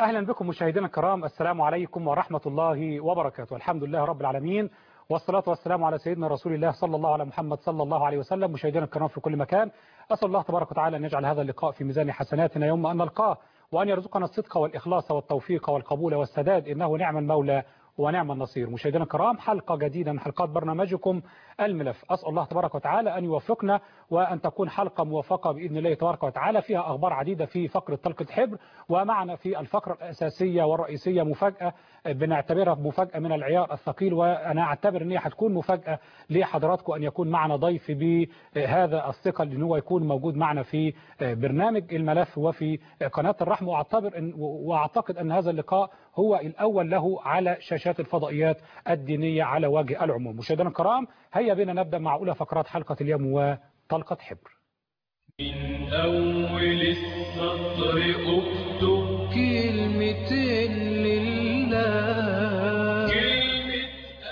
أهلا بكم مشاهدينا الكرام السلام عليكم ورحمة الله وبركاته الحمد لله رب العالمين والصلاة والسلام على سيدنا رسول الله صلى الله على محمد صلى الله عليه وسلم مشاهدينا الكرام في كل مكان أسأل الله تبارك وتعالى أن يجعل هذا اللقاء في ميزان حسناتنا يوم أن نلقاه وأن يرزقنا الصدق والإخلاص والتوفيق والقبول والسداد إنه نعم المولى ونعم النصير مشاهدينا الكرام حلقة جديدة من حلقات برنامجكم الملف أسأل الله تبارك وتعالى أن يوفقنا وأن تكون حلقة موفقة بإذن الله تبارك وتعالى فيها أخبار عديدة في فقرة طلقة حبر ومعنا في الفقرة الأساسية والرئيسية مفاجأة بنعتبرها مفاجأة من العيار الثقيل وأنا أعتبر أن هي هتكون مفاجأة لحضراتكم أن يكون معنا ضيف بهذا الثقل أن هو يكون موجود معنا في برنامج الملف وفي قناة الرحمة وأعتبر أن وأعتقد أن هذا اللقاء هو الأول له على شاشات الفضائيات الدينية على وجه العموم مشاهدينا الكرام هيا بنا نبدأ مع أولى فقرات حلقة اليوم وطلقة حبر من أول السطر أكتب كلمتين لله كلمة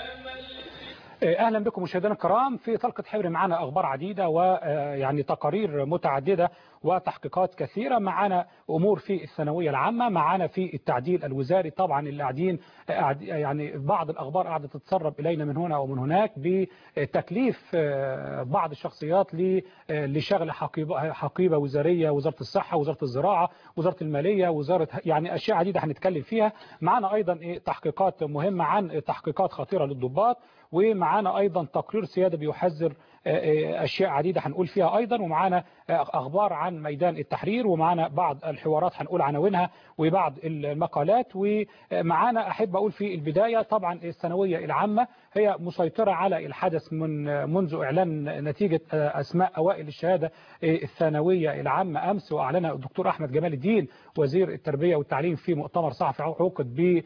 أمل اهلا بكم مشاهدينا الكرام في طلقه حبر معنا اخبار عديده ويعني تقارير متعدده وتحقيقات كثيره معنا امور في الثانويه العامه معنا في التعديل الوزاري طبعا اللي قاعدين يعني بعض الاخبار قاعده تتسرب الينا من هنا ومن هناك بتكليف بعض الشخصيات لشغل حقيبه حقيبه وزاريه وزاره الصحه وزاره الزراعه وزاره الماليه وزاره يعني اشياء عديده هنتكلم فيها معنا ايضا تحقيقات مهمه عن تحقيقات خطيره للضباط ومعانا أيضا تقرير سيادة بيحذر أشياء عديدة هنقول فيها أيضا ومعانا أخبار عن ميدان التحرير ومعانا بعض الحوارات هنقول عناوينها وبعض المقالات ومعانا أحب أقول في البداية طبعا الثانوية العامة هي مسيطرة على الحدث من منذ إعلان نتيجة أسماء أوائل الشهادة الثانوية العامة أمس وأعلنها الدكتور أحمد جمال الدين وزير التربية والتعليم في مؤتمر صحفي عقد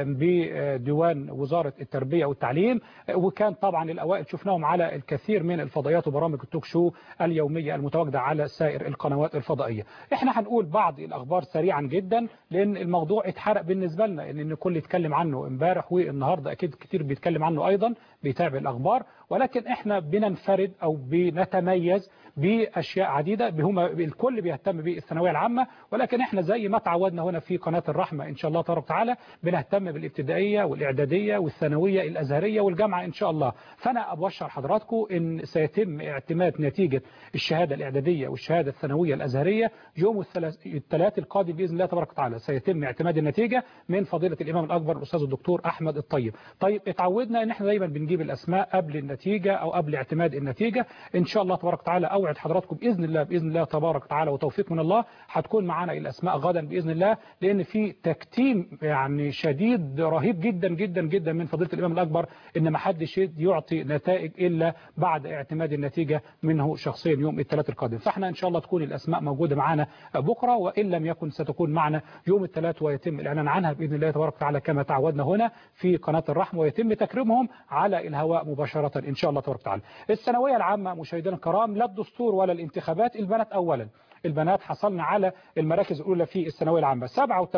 بديوان وزارة التربية والتعليم وكان طبعا الأوائل شفناهم على الكثير من الفضائيات وبرامج التوك شو اليومية المتواجدة على سائر القنوات الفضائية احنا هنقول بعض الأخبار سريعا جدا لأن الموضوع اتحرق بالنسبة لنا ان الكل يتكلم عنه امبارح والنهاردة أكيد كتير بيتكلم عنه أيضا بيتابع الأخبار ولكن احنا بننفرد أو بنتميز بأشياء عديدة هم الكل بيهتم بالثانوية العامة ولكن احنا زي ما تعودنا هنا في قناة الرحمة إن شاء الله تبارك وتعالى بنهتم بالابتدائية والإعدادية والثانوية الأزهرية والجامعة إن شاء الله فأنا أبشر حضراتكم إن سيتم اعتماد نتيجة الشهادة الإعدادية والشهادة الثانوية الأزهرية يوم الثلاث القادم بإذن الله تبارك وتعالى سيتم اعتماد النتيجة من فضيلة الإمام الأكبر الأستاذ الدكتور أحمد الطيب طيب اتعودنا إن احنا دايما بنجيب الأسماء قبل النتيجة أو قبل اعتماد النتيجة إن شاء الله تبارك وتعالى أوعد حضراتكم بإذن الله بإذن الله تبارك وتعالى وتوفيق من الله هتكون معانا الأسماء غدا بإذن الله لأن في تكتيم يعني شديد رهيب جدا جدا جدا من فضيلة الإمام الأكبر إن ما حدش يعطي نتائج إلا بعد اعتماد النتيجة منه شخصيا يوم الثلاث القادم فاحنا إن شاء الله تكون الأسماء موجودة معنا بكرة وإن لم يكن ستكون معنا يوم الثلاث ويتم الإعلان عنها بإذن الله تبارك وتعالى كما تعودنا هنا في قناة الرحمة ويتم تكريمهم على الهواء مباشرة إن شاء الله تبارك وتعالى الثانوية العامة مشاهدينا الكرام لا الدستور ولا الانتخابات البنات أولا البنات حصلنا على المراكز الأولى في الثانوية العامة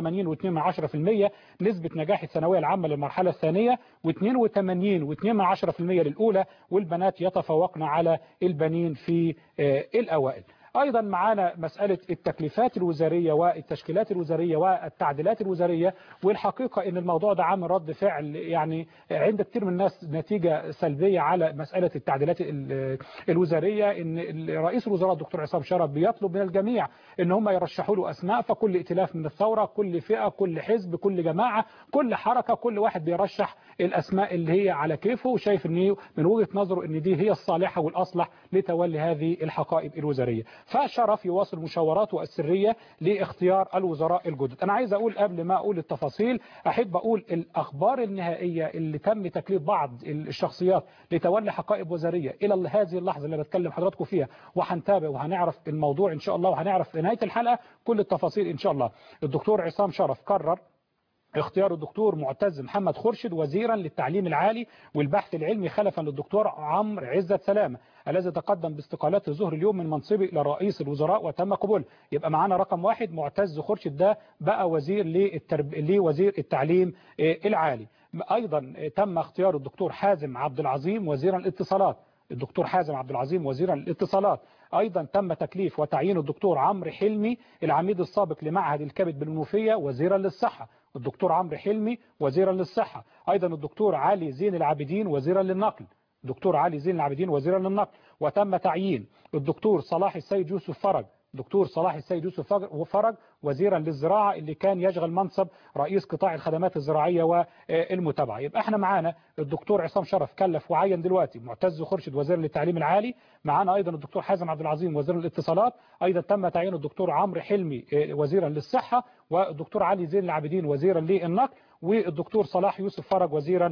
87.2% نسبة نجاح الثانوية العامة للمرحلة الثانية و82.2% للأولى والبنات يتفوقن على البنين في الأوائل أيضا معانا مسألة التكليفات الوزارية والتشكيلات الوزارية والتعديلات الوزارية والحقيقة أن الموضوع ده عامل رد فعل يعني عند كثير من الناس نتيجة سلبية على مسألة التعديلات الوزارية أن رئيس الوزراء الدكتور عصام شرف بيطلب من الجميع أن هم يرشحوا له أسماء فكل ائتلاف من الثورة كل فئة كل حزب كل جماعة كل حركة كل واحد بيرشح الأسماء اللي هي على كيفه وشايف أن من وجهة نظره أن دي هي الصالحة والأصلح لتولي هذه الحقائب الوزارية فشرف يواصل مشاوراته السرية لاختيار الوزراء الجدد أنا عايز أقول قبل ما أقول التفاصيل أحب أقول الأخبار النهائية اللي تم تكليف بعض الشخصيات لتولي حقائب وزارية إلى هذه اللحظة اللي بتكلم حضراتكم فيها وهنتابع وهنعرف الموضوع إن شاء الله وهنعرف في نهاية الحلقة كل التفاصيل إن شاء الله الدكتور عصام شرف قرر اختيار الدكتور معتز محمد خورشيد وزيرا للتعليم العالي والبحث العلمي خلفا للدكتور عمرو عزت سلامة الذي تقدم باستقالته ظهر اليوم من منصبه إلى رئيس الوزراء وتم قبوله يبقى معانا رقم واحد معتز خورشيد ده بقى وزير للترب... لوزير التعليم العالي أيضا تم اختيار الدكتور حازم عبد العظيم وزيرا الاتصالات الدكتور حازم عبد العظيم وزيرا الاتصالات أيضا تم تكليف وتعيين الدكتور عمرو حلمي العميد السابق لمعهد الكبد بالمنوفية وزيرا للصحة الدكتور عمرو حلمي وزيرا للصحة أيضا الدكتور علي زين العابدين وزيرا للنقل دكتور علي زين العابدين وزيرا للنقل وتم تعيين الدكتور صلاح السيد يوسف فرج دكتور صلاح السيد يوسف فرج وزيرا للزراعة اللي كان يشغل منصب رئيس قطاع الخدمات الزراعية والمتابعة يبقى احنا معانا الدكتور عصام شرف كلف وعين دلوقتي معتز خرشد وزير للتعليم العالي معانا ايضا الدكتور حازم عبد العظيم وزير الاتصالات ايضا تم تعيين الدكتور عمرو حلمي وزيرا للصحة والدكتور علي زين العابدين وزيرا للنقل والدكتور صلاح يوسف فرج وزيرا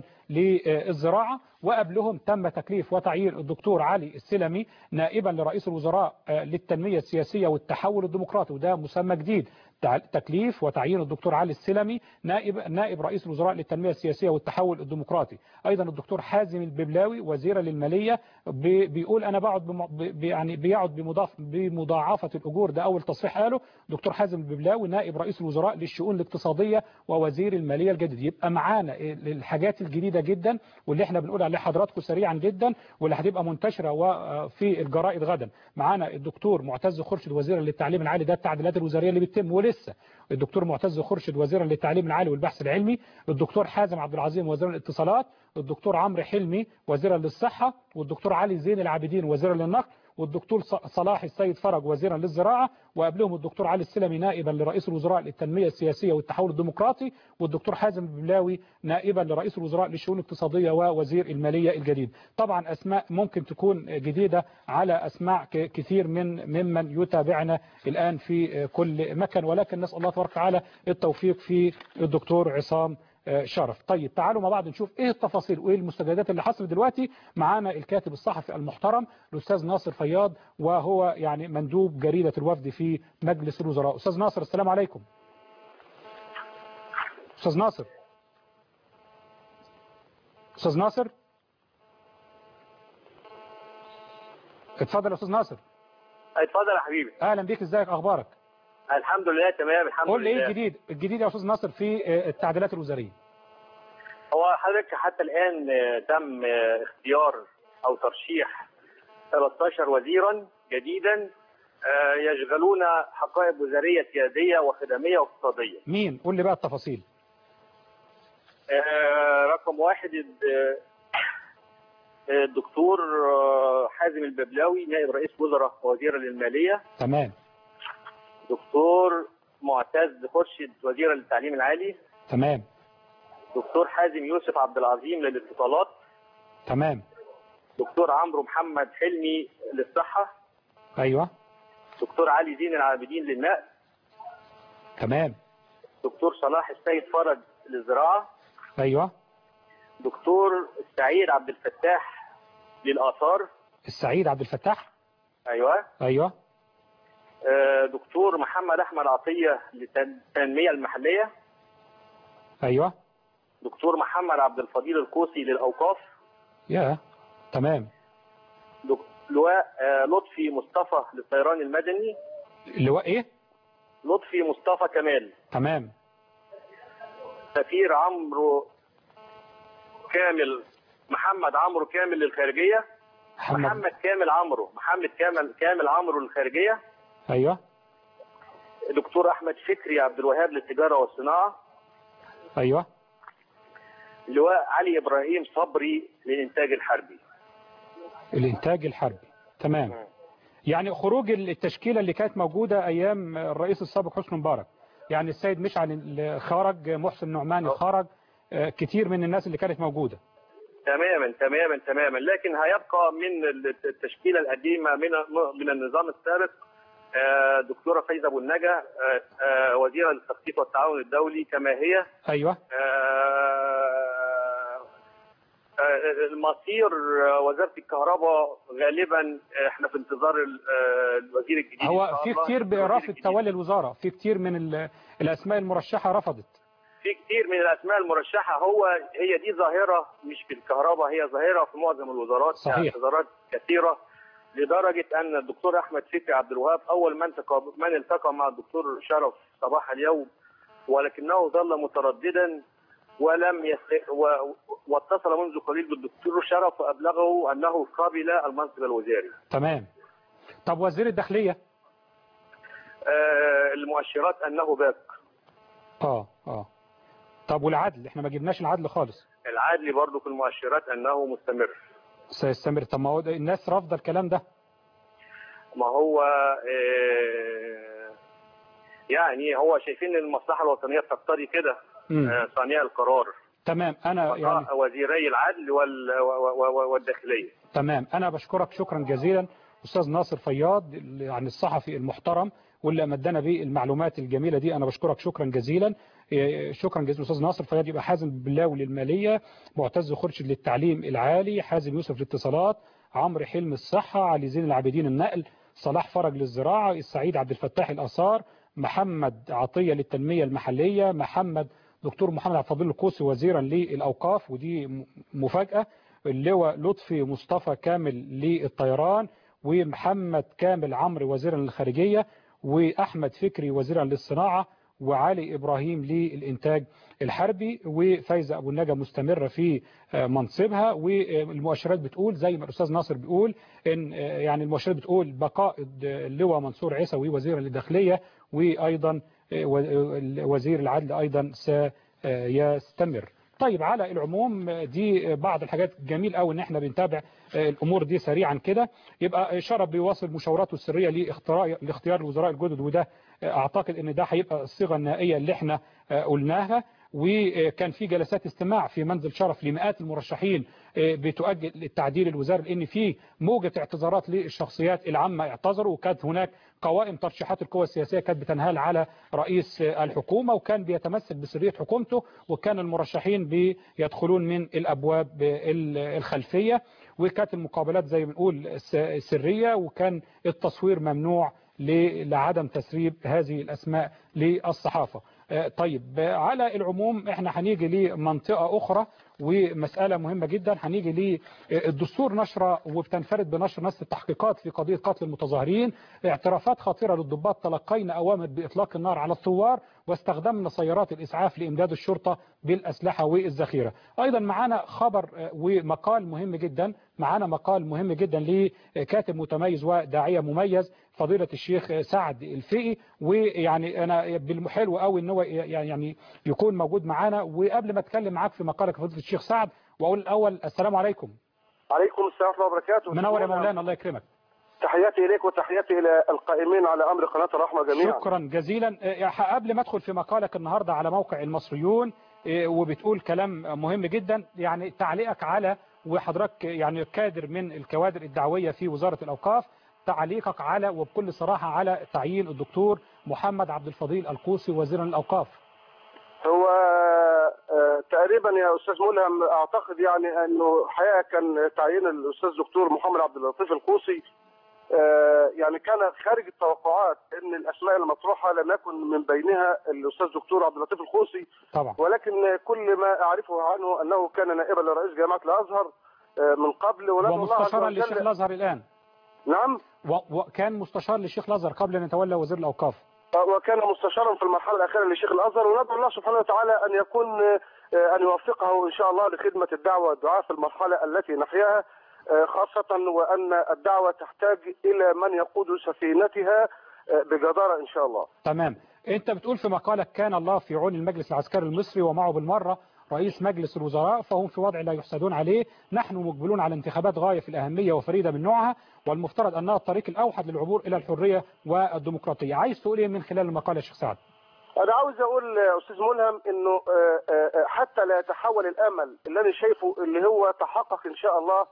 للزراعة وقبلهم تم تكليف وتعيين الدكتور علي السلمي نائبا لرئيس الوزراء للتنمية السياسية والتحول الديمقراطي وده مسمى جديد تكليف وتعيين الدكتور علي السلمي نائب نائب رئيس الوزراء للتنمية السياسية والتحول الديمقراطي أيضا الدكتور حازم الببلاوي وزيرا للمالية بيقول أنا بقعد بم... يعني بيقعد بمضاف... بمضاعفة الأجور ده أول تصريح قاله دكتور حازم الببلاوي نائب رئيس الوزراء للشؤون الاقتصادية ووزير المالية الجديد يبقى معانا الحاجات الجديدة جدا واللي احنا بنقول عليها حضراتكم سريعا جدا واللي هتبقى منتشرة وفي الجرائد غدا معانا الدكتور معتز خرشد وزيرا للتعليم العالي ده التعديلات الوزارية اللي بتتم ولسه الدكتور معتز خرشد وزيرا للتعليم العالي والبحث العلمي الدكتور حازم عبد العظيم وزير الاتصالات الدكتور عمرو حلمي وزيرا للصحة والدكتور علي زين العابدين وزيرا للنقل والدكتور صلاح السيد فرج وزيرا للزراعة وقبلهم الدكتور علي السلمي نائبا لرئيس الوزراء للتنمية السياسية والتحول الديمقراطي والدكتور حازم البلاوي نائبا لرئيس الوزراء للشؤون الاقتصادية ووزير المالية الجديد طبعا أسماء ممكن تكون جديدة على أسماء كثير من ممن يتابعنا الآن في كل مكان ولكن نسأل الله تبارك وتعالى التوفيق في الدكتور عصام شرف طيب تعالوا مع بعض نشوف ايه التفاصيل وايه المستجدات اللي حصلت دلوقتي معانا الكاتب الصحفي المحترم الاستاذ ناصر فياض وهو يعني مندوب جريدة الوفد في مجلس الوزراء استاذ ناصر السلام عليكم استاذ ناصر استاذ ناصر اتفضل يا استاذ ناصر اتفضل يا حبيبي اهلا بيك ازيك اخبارك الحمد لله تمام الحمد قول لي لله ايه الجديد الجديد يا استاذ ناصر في التعديلات الوزاريه هو حضرتك حتى الان تم اختيار او ترشيح 13 وزيرا جديدا يشغلون حقائب وزاريه سياديه وخدميه واقتصاديه مين قول لي بقى التفاصيل رقم واحد الدكتور حازم الببلاوي نائب رئيس وزراء وزيرا للماليه تمام دكتور معتز خرشد وزيرا للتعليم العالي تمام دكتور حازم يوسف عبد العظيم للاتصالات تمام دكتور عمرو محمد حلمي للصحة ايوه دكتور علي زين العابدين للنقل تمام دكتور صلاح السيد فرج للزراعة ايوه دكتور السعيد عبد الفتاح للآثار السعيد عبد الفتاح أيوة ايوه دكتور محمد أحمد عطية للتنمية المحلية ايوه دكتور محمد عبد الفضيل القوسي للأوقاف يا تمام لواء لطفي مصطفى للطيران المدني لواء ايه لطفي مصطفى كمال تمام سفير عمرو كامل محمد عمرو كامل للخارجية محمد, محمد كامل عمرو محمد كامل كامل عمرو للخارجية ايوه دكتور احمد فكري عبد الوهاب للتجاره والصناعه ايوه لواء علي ابراهيم صبري للانتاج الحربي الانتاج الحربي تمام يعني خروج التشكيله اللي كانت موجوده ايام الرئيس السابق حسني مبارك يعني السيد مشعل خرج محسن نعمان خرج كتير من الناس اللي كانت موجوده تماما تماما تماما لكن هيبقى من التشكيله القديمه من من النظام السابق دكتوره فايزه ابو النجا وزيره للتخطيط والتعاون الدولي كما هي ايوه المصير وزاره الكهرباء غالبا احنا في انتظار الوزير الجديد هو في كتير برفض تولي الوزاره في كتير من الاسماء المرشحه رفضت في كتير من الاسماء المرشحه هو هي دي ظاهره مش في الكهرباء هي ظاهره في معظم الوزارات صحيح وزارات كثيره لدرجه ان الدكتور احمد فكري عبد الوهاب اول من من التقى مع الدكتور شرف صباح اليوم ولكنه ظل مترددا ولم يست... و... واتصل منذ قليل بالدكتور شرف وابلغه انه قبل المنصب الوزاري. تمام. طب وزير الداخليه آه، المؤشرات انه باق اه اه طب والعدل احنا ما جبناش العدل خالص العدلي برضو في المؤشرات انه مستمر سيستمر طب ما هو ده- الناس رافضه الكلام ده ما هو آه، يعني هو شايفين ان المصلحه الوطنيه بتقتضي كده مم. آه، صانع القرار تمام انا يعني بقاء وزيري العدل وال- و- و- و- والداخليه تمام انا بشكرك شكرا جزيلا استاذ ناصر فياض يعني الصحفي المحترم واللي امدنا بالمعلومات الجميله دي انا بشكرك شكرا جزيلا إيه، شكرا جزيلا استاذ ناصر فياض يبقى حازم بلاوي للماليه معتز خرشد للتعليم العالي حازم يوسف للاتصالات عمرو حلم الصحه علي زين العابدين النقل صلاح فرج للزراعه السعيد عبد الفتاح الاثار محمد عطيه للتنميه المحليه محمد دكتور محمد عبد الفضيل القوسي وزيرا للاوقاف ودي م- مفاجاه اللواء لطفي مصطفى كامل للطيران ومحمد كامل عمرو وزيرا للخارجية وأحمد فكري وزيرا للصناعة وعلي إبراهيم للإنتاج الحربي وفايزة أبو النجا مستمرة في آه، منصبها والمؤشرات بتقول زي ما الأستاذ ناصر بيقول إن آه، يعني المؤشرات بتقول بقاء اللواء منصور عيسوي وزيرا للداخلية وأيضا آه، و- وزير العدل أيضا سيستمر طيب على العموم دي بعض الحاجات جميل قوي ان احنا بنتابع الامور دي سريعا كده يبقى شرف بيواصل مشاوراته السريه لاختيار لاختيار الوزراء الجدد وده اعتقد ان ده هيبقى الصيغه النهائيه اللي احنا قلناها وكان في جلسات استماع في منزل شرف لمئات المرشحين بتؤجل التعديل الوزاري لان في موجه اعتذارات للشخصيات العامه اعتذروا وكانت هناك قوائم ترشيحات القوى السياسيه كانت بتنهال على رئيس الحكومه وكان بيتمسك بسريه حكومته وكان المرشحين بيدخلون من الابواب الخلفيه وكانت المقابلات زي ما بنقول سريه وكان التصوير ممنوع لعدم تسريب هذه الاسماء للصحافه. طيب على العموم احنا هنيجي لمنطقه اخرى ومسألة مهمة جدا هنيجي للدستور نشرة وبتنفرد بنشر نص التحقيقات في قضية قتل المتظاهرين اعترافات خطيرة للضباط تلقينا أوامر بإطلاق النار على الثوار واستخدمنا سيارات الإسعاف لإمداد الشرطة بالأسلحة والذخيرة أيضا معانا خبر ومقال مهم جدا معانا مقال مهم جدا لكاتب متميز وداعية مميز فضيلة الشيخ سعد الفقي ويعني أنا بالحلو قوي ان هو يعني يكون موجود معانا وقبل ما اتكلم معاك في مقالك فضيلة الشيخ سعد واقول الاول السلام عليكم عليكم السلام ورحمه الله وبركاته منور يا مولانا الله يكرمك تحياتي اليك وتحياتي الى القائمين على امر قناه الرحمه جميعا شكرا جزيلا قبل ما ادخل في مقالك النهارده على موقع المصريون وبتقول كلام مهم جدا يعني تعليقك على وحضرتك يعني كادر من الكوادر الدعويه في وزاره الاوقاف تعليقك على وبكل صراحه على تعيين الدكتور محمد عبد الفضيل القوسي وزيرا للاوقاف هو تقريبا يا استاذ ملهم اعتقد يعني انه حقيقه كان تعيين الاستاذ دكتور محمد عبد اللطيف القوسي يعني كان خارج التوقعات ان الاسماء المطروحه لم يكن من بينها الاستاذ دكتور عبد اللطيف القوسي طبعا ولكن كل ما اعرفه عنه انه كان نائبا لرئيس جامعه الازهر من قبل ومستشارا للشيخ الازهر الان نعم وكان مستشار للشيخ الازهر قبل ان يتولى وزير الاوقاف وكان مستشارا في المرحله الاخيره لشيخ الازهر وندعو الله سبحانه وتعالى ان يكون ان يوفقه ان شاء الله لخدمه الدعوه والدعاء في المرحله التي نحياها خاصه وان الدعوه تحتاج الى من يقود سفينتها بجداره ان شاء الله. تمام، انت بتقول في مقالك كان الله في عون المجلس العسكري المصري ومعه بالمره رئيس مجلس الوزراء فهم في وضع لا يحسدون عليه نحن مقبلون على انتخابات غاية في الأهمية وفريدة من نوعها والمفترض أنها الطريق الأوحد للعبور إلى الحرية والديمقراطية عايز تقول إيه من خلال المقالة يا شيخ سعد أنا عاوز أقول أستاذ ملهم إنه حتى لا يتحول الأمل اللي أنا شايفه اللي هو تحقق إن شاء الله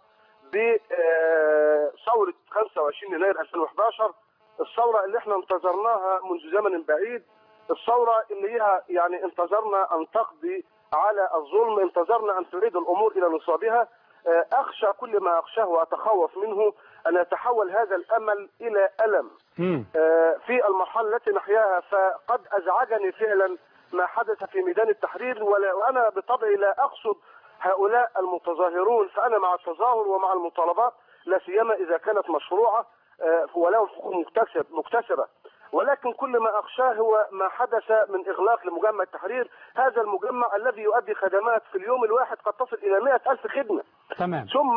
بثورة 25 يناير 2011 الثورة اللي احنا انتظرناها منذ زمن بعيد الثورة اللي هي يعني انتظرنا أن تقضي على الظلم انتظرنا أن تعيد الأمور إلى نصابها أخشى كل ما أخشاه وأتخوف منه أن يتحول هذا الأمل إلى ألم في المرحلة التي نحياها فقد أزعجني فعلا ما حدث في ميدان التحرير وأنا بطبعي لا أقصد هؤلاء المتظاهرون فأنا مع التظاهر ومع المطالبات لا سيما إذا كانت مشروعة ولو حقوق مكتسب مكتسبة ولكن كل ما أخشاه هو ما حدث من إغلاق لمجمع التحرير هذا المجمع الذي يؤدي خدمات في اليوم الواحد قد تصل إلى 100 ألف خدمة تمام. ثم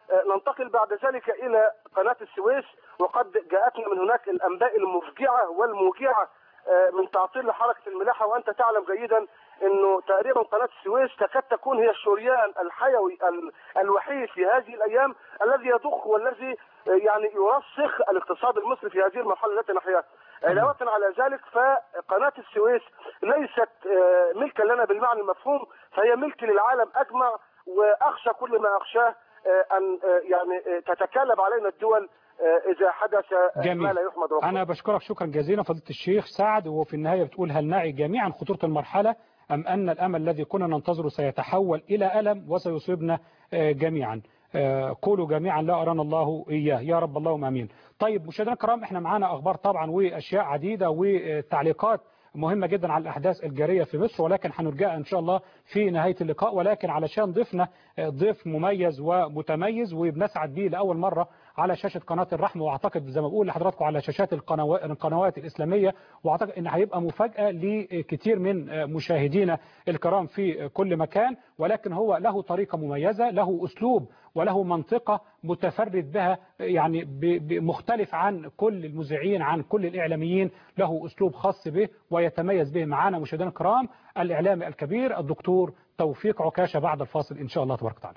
آه، ننتقل بعد ذلك الى قناه السويس وقد جاءتنا من هناك الانباء المفجعه والموجعه آه، من تعطيل لحركه الملاحه وانت تعلم جيدا انه تقريبا قناه السويس تكاد تكون هي الشريان الحيوي ال- الوحيد في هذه الايام الذي يضخ والذي آه، يعني يرسخ الاقتصاد المصري في هذه المرحله التي نحياها. علاوه على ذلك فقناه السويس ليست آه، ملكا لنا بالمعنى المفهوم فهي ملك للعالم اجمع واخشى كل ما اخشاه آه، ان آه، يعني آه، تتكالب علينا الدول آه، اذا حدث آه، جميل. ما لا يحمد ربه. أنا بشكرك شكرا جزيلا فضيلة الشيخ سعد وفي النهاية بتقول هل نعي جميعا خطورة المرحلة أم أن الأمل الذي كنا ننتظره سيتحول إلى ألم وسيصيبنا آه، جميعا آه، قولوا جميعا لا أرانا الله إياه يا رب اللهم أمين طيب مشاهدينا الكرام احنا معانا أخبار طبعا وأشياء عديدة وتعليقات مهمة جدا على الأحداث الجارية في مصر ولكن هنرجع إن شاء الله في نهاية اللقاء ولكن علشان ضيفنا آه، ضيف مميز ومتميز وبنسعد بيه لأول مرة على شاشة قناة الرحمة واعتقد زي ما بقول لحضراتكم على شاشات القنوا- القنوات الإسلامية واعتقد ان هيبقى مفاجأة لكثير من مشاهدينا الكرام في كل مكان ولكن هو له طريقة مميزة له أسلوب وله منطقة متفرد بها يعني ب- ب- مختلف عن كل المذيعين عن كل الإعلاميين له أسلوب خاص به ويتميز به معنا مشاهدينا الكرام الإعلامي الكبير الدكتور توفيق عكاشة بعد الفاصل إن شاء الله تبارك وتعالى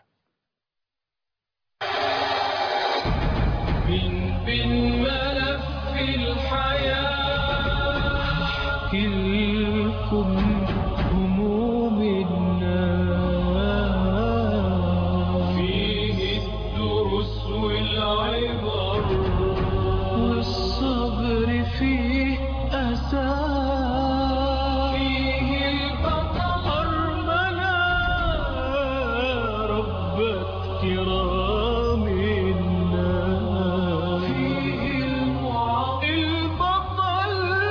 من بين ملف الحياة كلكم هموم الناس فيه الدروس والعبر والصبر فيه أساس فيه البطل أرملة ربت كرام الناس فيه المع- البطل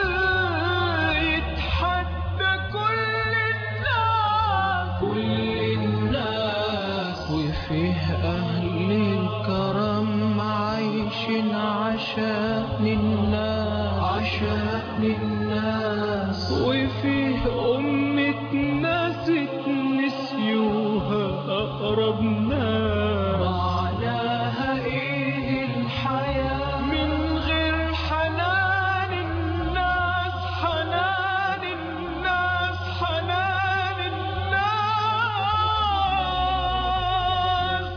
يتحدى كل الناس كل الناس وفيه أهل الكرم عايشين عشان الناس عشان الناس وفيه أمة ناس نسيوها أقرب ناس معناها إيه الحياة من غير حنان الناس حنان الناس حنان الناس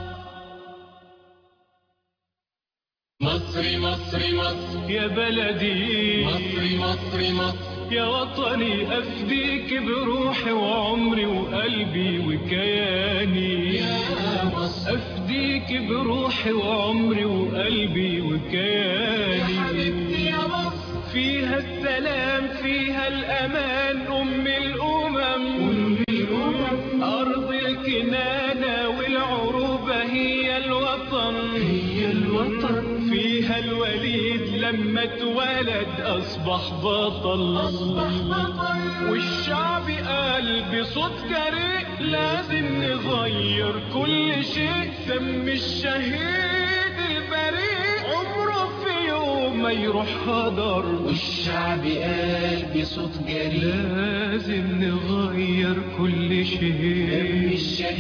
مصري مصري مصر يا بلدي مصري مصري مصر يا وطني أفديك بروحي وعمري وقلبي وكياني يا مصر أفديك بروحي وعمري وقلبي وكياني يا حبيبتي يا مصر فيها السلام فيها الأمان أم الأمم أم الأمم أرض الكنانة والعروبة هي الوطن هي الوطن فيها الوليد لما اتولد أصبح بطل أصبح بطل والشعب قال بصوت جريء لازم نغير كل شيء سم الشهيد البريء عمره في يوم ما يروح هدر والشعب قال بصوت جريء لازم نغير كل شيء دم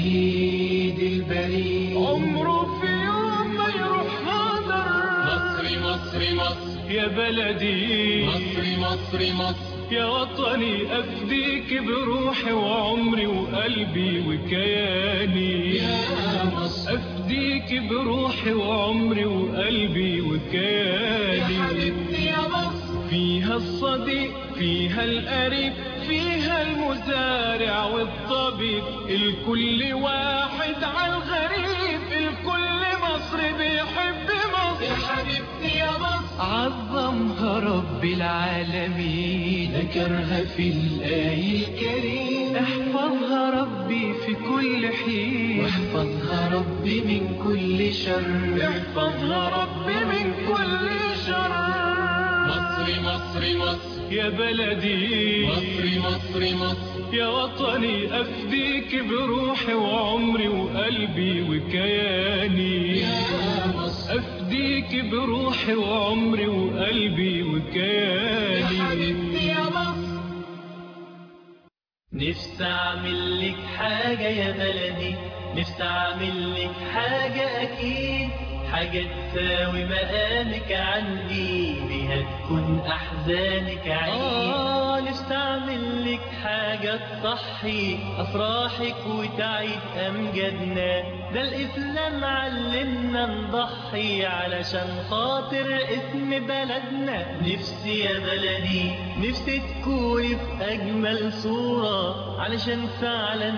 الشهيد البريء عمره في يوم ما يروح هدر مصري مصري مصر يا بلدي مصري مصري مصر يا وطني أفديك بروحي وعمري وقلبي وكياني يا مصر أفديك بروحي وعمري وقلبي وكياني يا حبيبتي يا مصر فيها الصديق فيها القريب فيها المزارع والطبيب الكل واحد على الغريب الكل مصر بيحب مصر يا حبيبتي يا مصر عظمها رب العالمين ذكرها في الآي الكريم احفظها ربي في كل حين واحفظها ربي من كل شر احفظها ربي من كل شر مصري مصري مصر يا بلدي مصري مصري مصر يا وطني أفديك بروحي وعمري وقلبي وكياني يا مصر أفديك بروحي وعمري وقلبي وكياني يا حبيبتي يا مصر نفسي اعمل لك حاجة يا بلدي نفسي اعمل لك حاجة اكيد حاجة تساوي مقامك عندي بيها تكون احزانك عيد آه نفسي اعمل لك حاجة تصحي افراحك وتعيد امجادنا ده الاسلام علمنا نضحي علشان خاطر اسم بلدنا نفسي يا بلدي نفسي تكوني في اجمل صورة علشان فعلا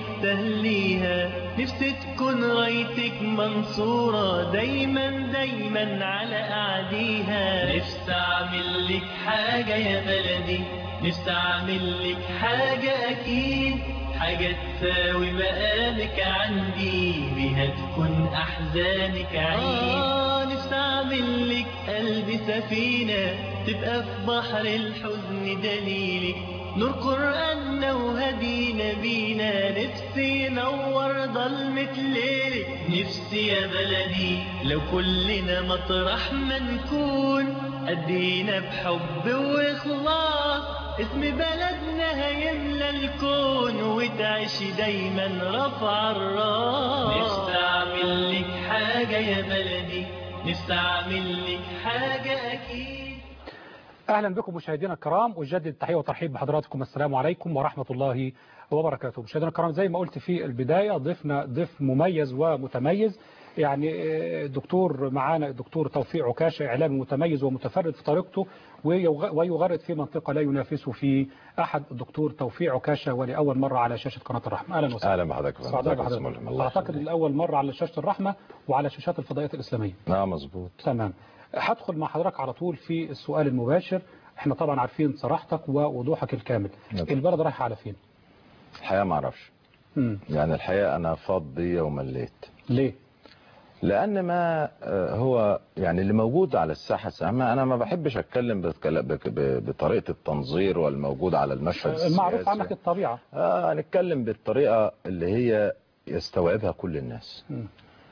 تستهليها نفسي تكون رايتك منصورة دايما دايما على اعديها نفسي اعمل لك حاجة يا بلدي نفسي اعمل لك حاجة اكيد حاجة تساوي مقامك عندي بيها تكون احزانك عيد آه نفسي اعمل لك قلبي سفينة تبقى في بحر الحزن دليلك نور قرآننا وهدينا بينا نفسي نور ضلمة ليلك نفسي يا بلدي لو كلنا مطرح ما نكون أدينا بحب وإخلاص اسم بلدنا هيملى الكون وتعيش دايما رفع الراس نفسي أعمل لك حاجة يا بلدي نفسي أعمل لك حاجة أكيد اهلا بكم مشاهدينا الكرام اجدد التحيه والترحيب بحضراتكم السلام عليكم ورحمه الله وبركاته مشاهدينا الكرام زي ما قلت في البدايه ضيفنا ضيف مميز ومتميز يعني دكتور معانا الدكتور توفيق عكاشه اعلامي متميز ومتفرد في طريقته ويغرد في منطقه لا ينافسه في احد الدكتور توفيق عكاشه ولاول مره على شاشه قناه الرحمه اهلا وسهلا اهلا بحضرتك سعداء بحضرتك اعتقد لاول مره على شاشه الرحمه وعلى شاشات الفضائيات الاسلاميه نعم مظبوط تمام هدخل مع حضرتك على طول في السؤال المباشر احنا طبعا عارفين صراحتك ووضوحك الكامل نعم. البلد رايحه على فين الحقيقه ما اعرفش مم. يعني الحقيقه انا فاضي ومليت ليه لان ما آه، هو يعني اللي موجود على الساحه سامة انا ما بحبش اتكلم بتكل- بك- ب- بطريقه التنظير والموجود على المشهد المعروف السياسي. عنك الطبيعه اه هنتكلم بالطريقه اللي هي يستوعبها كل الناس مم.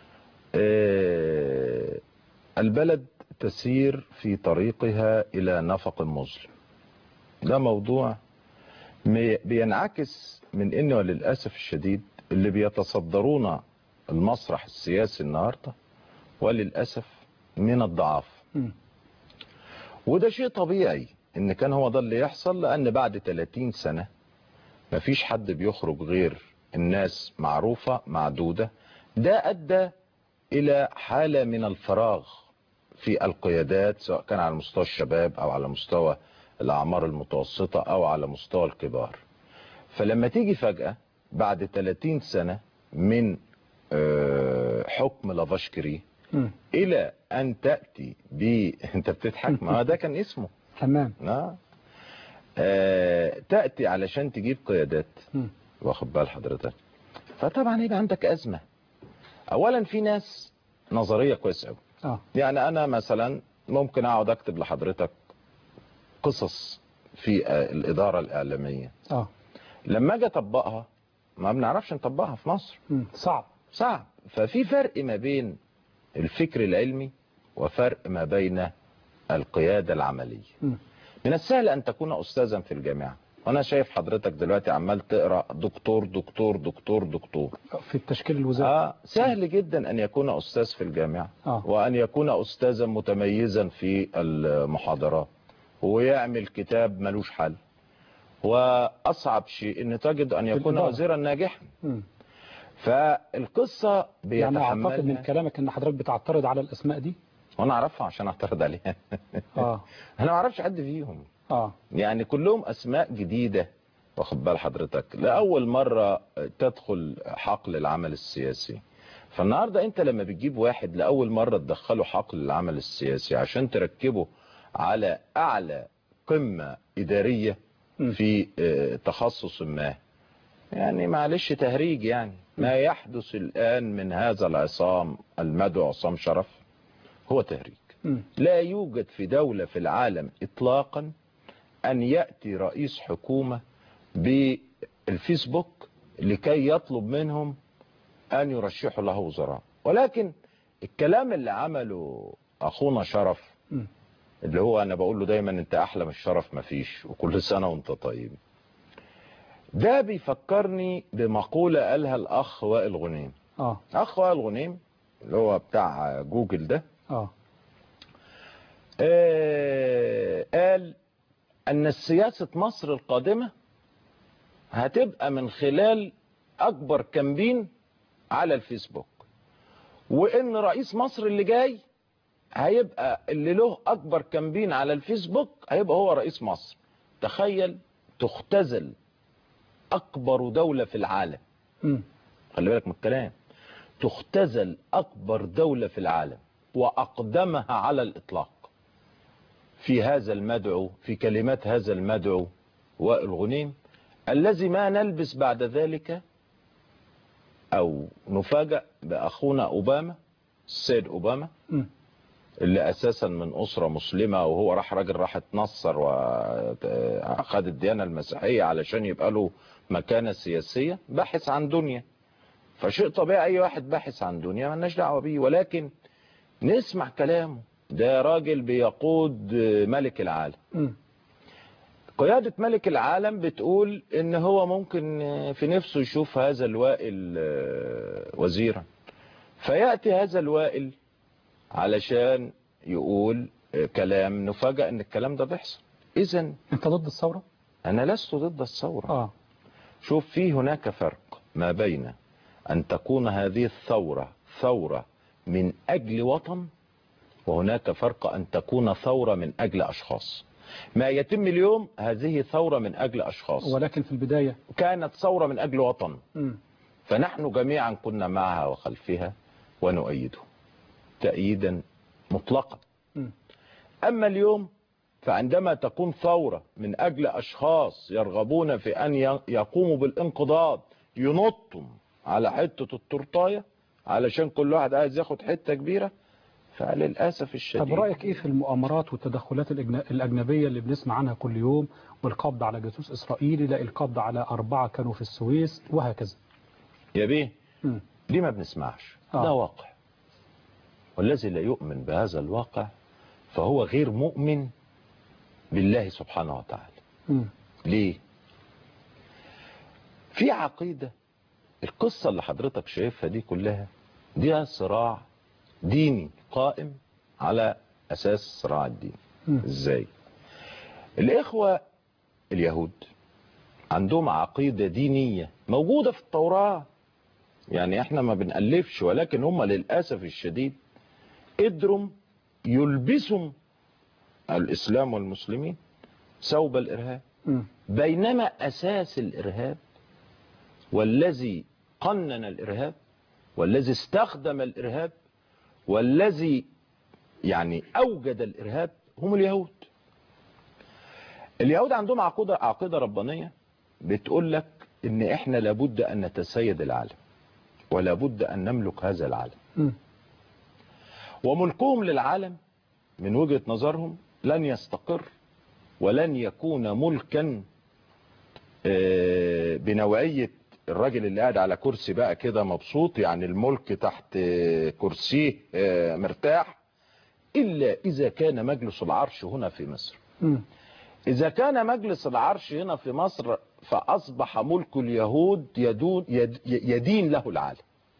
آه البلد تسير في طريقها الى نفق مظلم ده موضوع مي- بينعكس من ان وللاسف الشديد اللي بيتصدرون المسرح السياسي النهارده وللاسف من الضعاف مم. وده شيء طبيعي ان كان هو ده اللي يحصل لان بعد 30 سنة مفيش حد بيخرج غير الناس معروفة معدودة ده ادى الى حالة من الفراغ في القيادات سواء كان على مستوى الشباب او على مستوى الاعمار المتوسطة او على مستوى الكبار فلما تيجي فجأة بعد 30 سنة من آه، حكم لافاشكري مم. الى ان تأتي ب انت بتضحك ما هو ده كان اسمه تمام آه. آه، تأتي علشان تجيب قيادات مم. واخد بال حضرتك فطبعا يبقى عندك أزمة أولا في ناس نظرية كويس قوي اه يعني أنا مثلا ممكن أقعد أكتب لحضرتك قصص في آه، الإدارة الإعلامية اه لما أجي أطبقها ما بنعرفش نطبقها في مصر مم. صعب صعب ففي فرق ما بين الفكر العلمي وفرق ما بين القيادة العملية مم. من السهل أن تكون أستاذا في الجامعة وأنا شايف حضرتك دلوقتي عمال تقرأ دكتور دكتور دكتور دكتور في التشكيل الوزاري آه سهل جدا أن يكون أستاذ في الجامعة آه. وأن يكون أستاذا متميزا في المحاضرات ويعمل كتاب ملوش حل وأصعب شيء أن تجد أن يكون الإدارة. وزيرا ناجحا مم. فالقصة يعني اعتقد من بيتحملها كلامك ان حضرتك بتعترض على الاسماء دي وأنا أعرفها عشان أعترض عليها اه أنا ما أعرفش حد فيهم اه يعني كلهم اسماء جديدة واخد بال حضرتك لأول مرة تدخل حقل العمل السياسي فالنهاردة انت لما بتجيب واحد لأول مرة تدخله حقل العمل السياسي عشان تركبه على أعلى قمة إدارية م. في آه، تخصص ما يعني معلش تهريج يعني ما يحدث الآن من هذا العصام المدعو عصام شرف هو تهريج مم. لا يوجد في دولة في العالم إطلاقا أن يأتي رئيس حكومة بالفيسبوك لكي يطلب منهم أن يرشحوا له وزراء ولكن الكلام اللي عمله أخونا شرف مم. اللي هو أنا بقول له دايما أنت أحلى من الشرف مفيش وكل سنة وأنت طيب ده بيفكرني بمقولة قالها الأخ وائل غنيم اه أخ وائل غنيم اللي هو بتاع جوجل ده اه آه، قال أن سياسة مصر القادمة هتبقى من خلال أكبر كامبين على الفيسبوك وإن رئيس مصر اللي جاي هيبقى اللي له أكبر كامبين على الفيسبوك هيبقى هو رئيس مصر تخيل تختزل أكبر دولة في العالم مم. خلي بالك من الكلام تختزل أكبر دولة في العالم وأقدمها على الإطلاق في هذا المدعو في كلمات هذا المدعو وائل غنيم الذي ما نلبس بعد ذلك أو نفاجأ بأخونا أوباما السيد أوباما مم. اللي أساسا من أسرة مسلمة وهو راح راجل راح اتنصر وأخذ الديانة المسيحية علشان يبقى له مكانة سياسية باحث عن دنيا فشيء طبيعي أي واحد باحث عن دنيا مالناش دعوة بيه ولكن نسمع كلامه ده راجل بيقود ملك العالم مم. قيادة ملك العالم بتقول ان هو ممكن في نفسه يشوف هذا الوائل وزيرا فيأتي هذا الوائل علشان يقول كلام نفاجأ ان الكلام ده بيحصل اذا انت ضد الثورة انا لست ضد الثورة اه شوف في هناك فرق ما بين أن تكون هذه الثورة ثورة من أجل وطن وهناك فرق أن تكون ثورة من أجل أشخاص ما يتم اليوم هذه ثورة من أجل أشخاص ولكن في البداية كانت ثورة من أجل وطن مم. فنحن جميعا كنا معها وخلفها ونؤيده تأييدا مطلقا مم. أما اليوم فعندما تكون ثورة من أجل أشخاص يرغبون في أن ي- يقوموا بالانقضاض ينطوا على حتة التورتاية علشان كل واحد عايز ياخد حتة كبيرة فللأسف الشديد طب رأيك ايه في المؤامرات والتدخلات الأجن- الأجنبية اللي بنسمع عنها كل يوم والقبض على جاسوس إسرائيلي لا القبض على أربعة كانوا في السويس وهكذا يا بيه مم. ليه ما بنسمعش آه. ده واقع والذي لا يؤمن بهذا الواقع فهو غير مؤمن بالله سبحانه وتعالى مم. ليه في عقيدة القصة اللي حضرتك شايفها دي كلها دي صراع ديني قائم على أساس صراع الدين مم. ازاي الإخوة اليهود عندهم عقيدة دينية موجودة في التوراة يعني احنا ما بنألفش ولكن هم للأسف الشديد قدروا يلبسوا الإسلام والمسلمين ثوب الإرهاب مم. بينما أساس الإرهاب والذي قنن الإرهاب والذي استخدم الإرهاب والذي يعني أوجد الإرهاب هم اليهود اليهود عندهم عقيدة, عقيدة ربانية بتقول لك إن إحنا لابد أن نتسيد العالم ولابد أن نملك هذا العالم مم. وملكهم للعالم من وجهة نظرهم لن يستقر ولن يكون ملكا آه، بنوعية الراجل اللي قاعد على كرسي بقى كده مبسوط يعني الملك تحت آه، كرسيه آه، مرتاح إلا إذا كان مجلس العرش هنا في مصر مم. إذا كان مجلس العرش هنا في مصر فأصبح ملك اليهود يدون يد يدين له العالم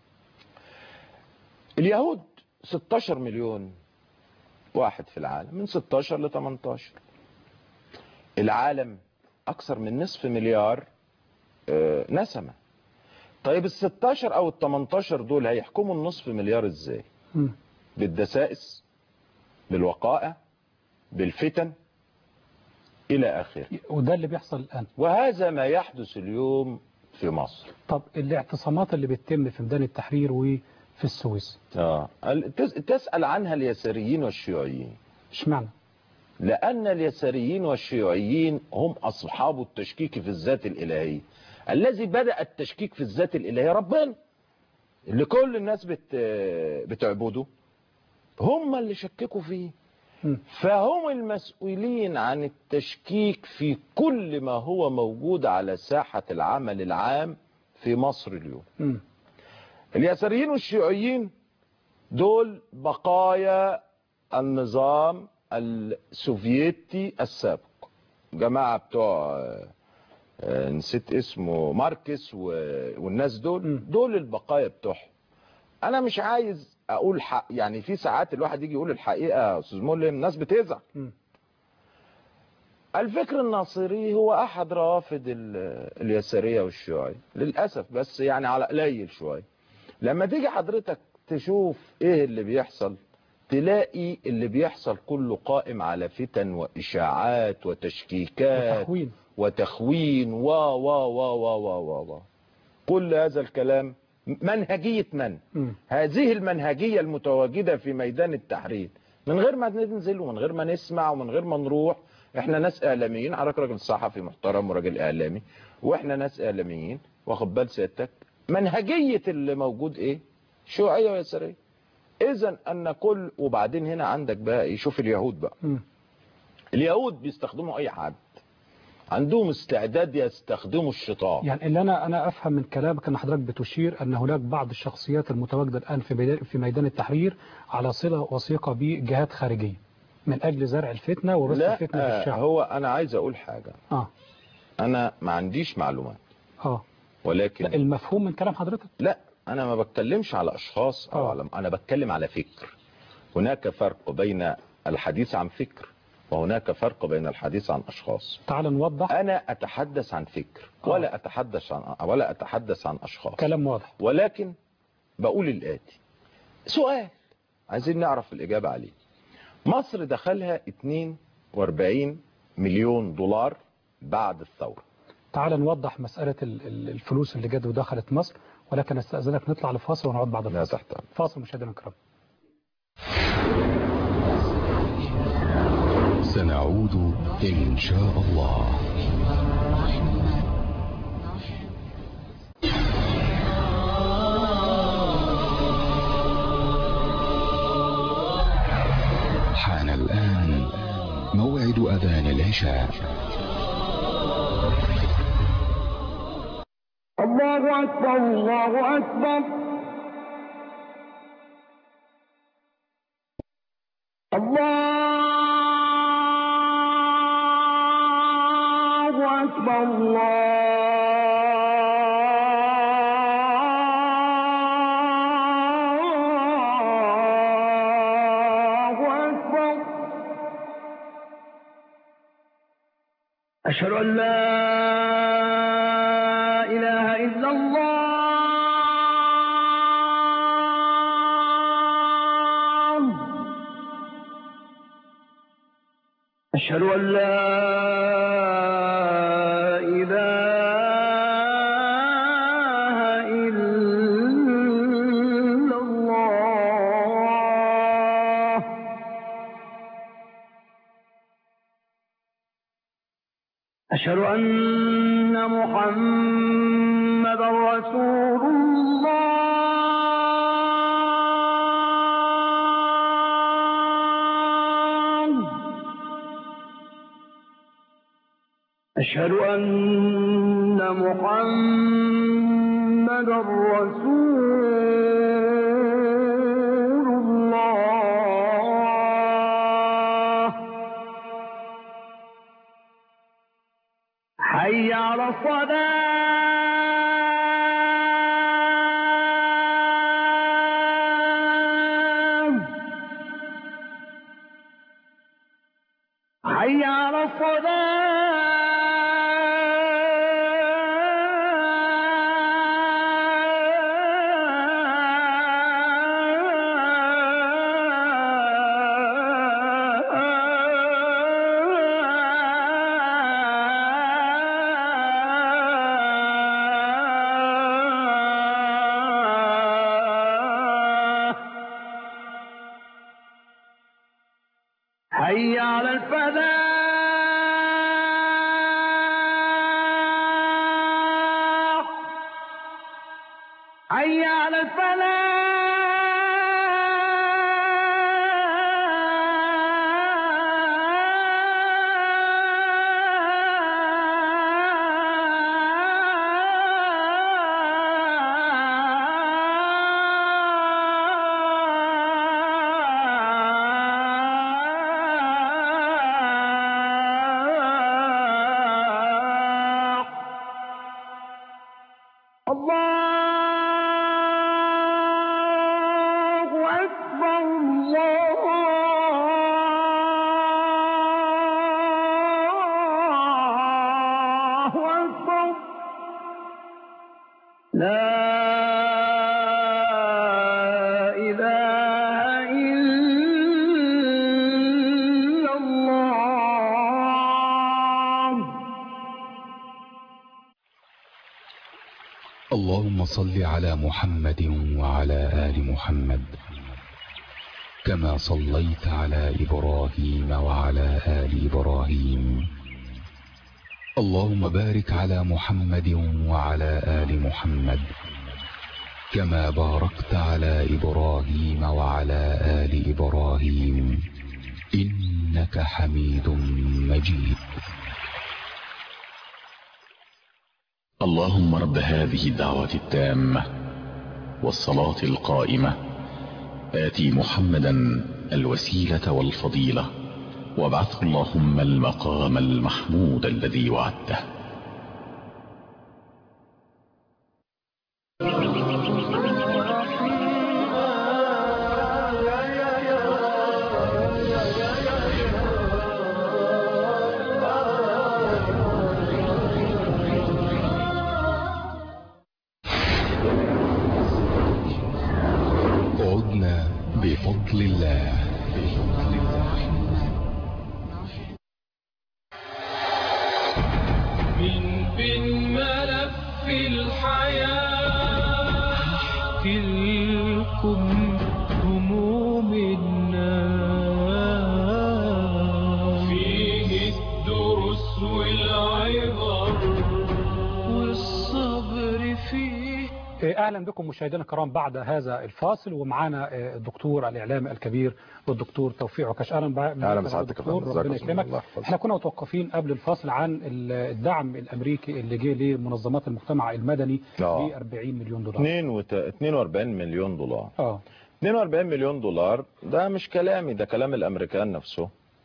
اليهود 16 مليون واحد في العالم من 16 ل 18 العالم أكثر من نصف مليار آه، نسمة طيب ال 16 أو ال 18 دول هيحكموا النصف مليار إزاي مم. بالدسائس بالوقائع بالفتن إلى آخره وده اللي بيحصل الآن وهذا ما يحدث اليوم في مصر طب الاعتصامات اللي بتتم في ميدان التحرير وفي السويس آه. ال- تس- تسأل عنها اليساريين والشيوعيين اشمعنى لأن اليساريين والشيوعيين هم أصحاب التشكيك في الذات الإلهية الذي بدأ التشكيك في الذات الإلهية ربنا اللي كل الناس بت... بتعبده هم اللي شككوا فيه مم. فهم المسؤولين عن التشكيك في كل ما هو موجود على ساحة العمل العام في مصر اليوم مم. اليساريين والشيوعيين دول بقايا النظام السوفيتي السابق جماعة بتوع آه، نسيت اسمه ماركس و- والناس دول دول البقايا بتوعهم انا مش عايز اقول حق يعني في ساعات الواحد يجي يقول الحقيقه يا استاذ ملهم الناس بتزعل مم. الفكر الناصري هو احد روافد ال- اليساريه والشيوعيه للاسف بس يعني على قليل شويه لما تيجي حضرتك تشوف ايه اللي بيحصل تلاقي اللي بيحصل كله قائم على فتن واشاعات وتشكيكات وتخوين. وتخوين و و و و و و و كل هذا الكلام منهجية من مم. هذه المنهجية المتواجدة في ميدان التحرير من غير ما ننزل ومن غير ما نسمع ومن غير ما نروح احنا ناس اعلاميين حضرتك راجل صحفي محترم وراجل اعلامي واحنا ناس اعلاميين واخد بال سيادتك منهجية اللي موجود ايه شيوعية ويسارية اذا ان كل وبعدين هنا عندك بقى ايه شوف اليهود بقى مم. اليهود بيستخدموا اي حد عندهم استعداد يستخدموا الشيطان يعني اللي انا انا افهم من كلامك ان حضرتك بتشير ان هناك بعض الشخصيات المتواجده الان في ميدان في ميدان التحرير على صله وثيقه بجهات خارجيه من اجل زرع الفتنه وبث لا الفتنه في آه، الشعب هو انا عايز اقول حاجة اه انا ما عنديش معلومات اه ولكن لا المفهوم من كلام حضرتك لا انا ما بتكلمش على اشخاص او آه. على انا بتكلم على فكر هناك فرق بين الحديث عن فكر وهناك فرق بين الحديث عن اشخاص تعال نوضح انا اتحدث عن فكر آه. ولا اتحدث عن ولا اتحدث عن اشخاص كلام واضح ولكن بقول الاتي سؤال عايزين نعرف الاجابه عليه مصر دخلها 42 مليون دولار بعد الثوره تعال نوضح مساله ال- ال- الفلوس اللي جت ودخلت مصر ولكن استاذنك نطلع لفاصل ونعود بعد لا الفاصل تحت أمر. فاصل مشاهدينا الكرام سنعود إن شاء الله حان الآن موعد أذان العشاء الله أكبر الله أكبر الله أكبر الله أكبر أشهد أن لا إله إلا الله أشهد أن لا إله إلا الله أشهد أن محمد رسول الله أشهد أن محمد رسول الله حي على الصلاة حي على الصلاة حي على الفلاح حي على الفلاح الله أكبر الله أكبر لا إله إلا الله اللهم صل على محمد وعلى آل محمد كما صليت على إبراهيم وعلى آل إبراهيم اللهم بارك على محمد وعلى آل محمد كما باركت على إبراهيم وعلى آل إبراهيم إنك حميد مجيد اللهم رب هذه الدعوة التامة والصلاة القائمة آتي محمدا الوسيلة والفضيلة وابعثه اللهم المقام المحمود الذي وعدته عدنا بفضل الله من بين ملف الحياة احكي لكم هموم الناس فيه الدروس والعبر والصبر فيه اهلا بكم مشاهدينا الكرام بعد هذا الفاصل ومعانا آه، الدكتور الاعلامي الكبير والدكتور توفيق عكاش اهلا بقى أهلا بسعادتك يا دكتور فندم. ربنا جزاك الله يكرمك يحفظك. احنا كنا متوقفين قبل الفاصل عن ال- الدعم الامريكي اللي جه لمنظمات المجتمع المدني آه. ب 40 مليون دولار 42 مليون دولار اه 42 مليون دولار ده مش كلامي ده كلام الامريكان نفسه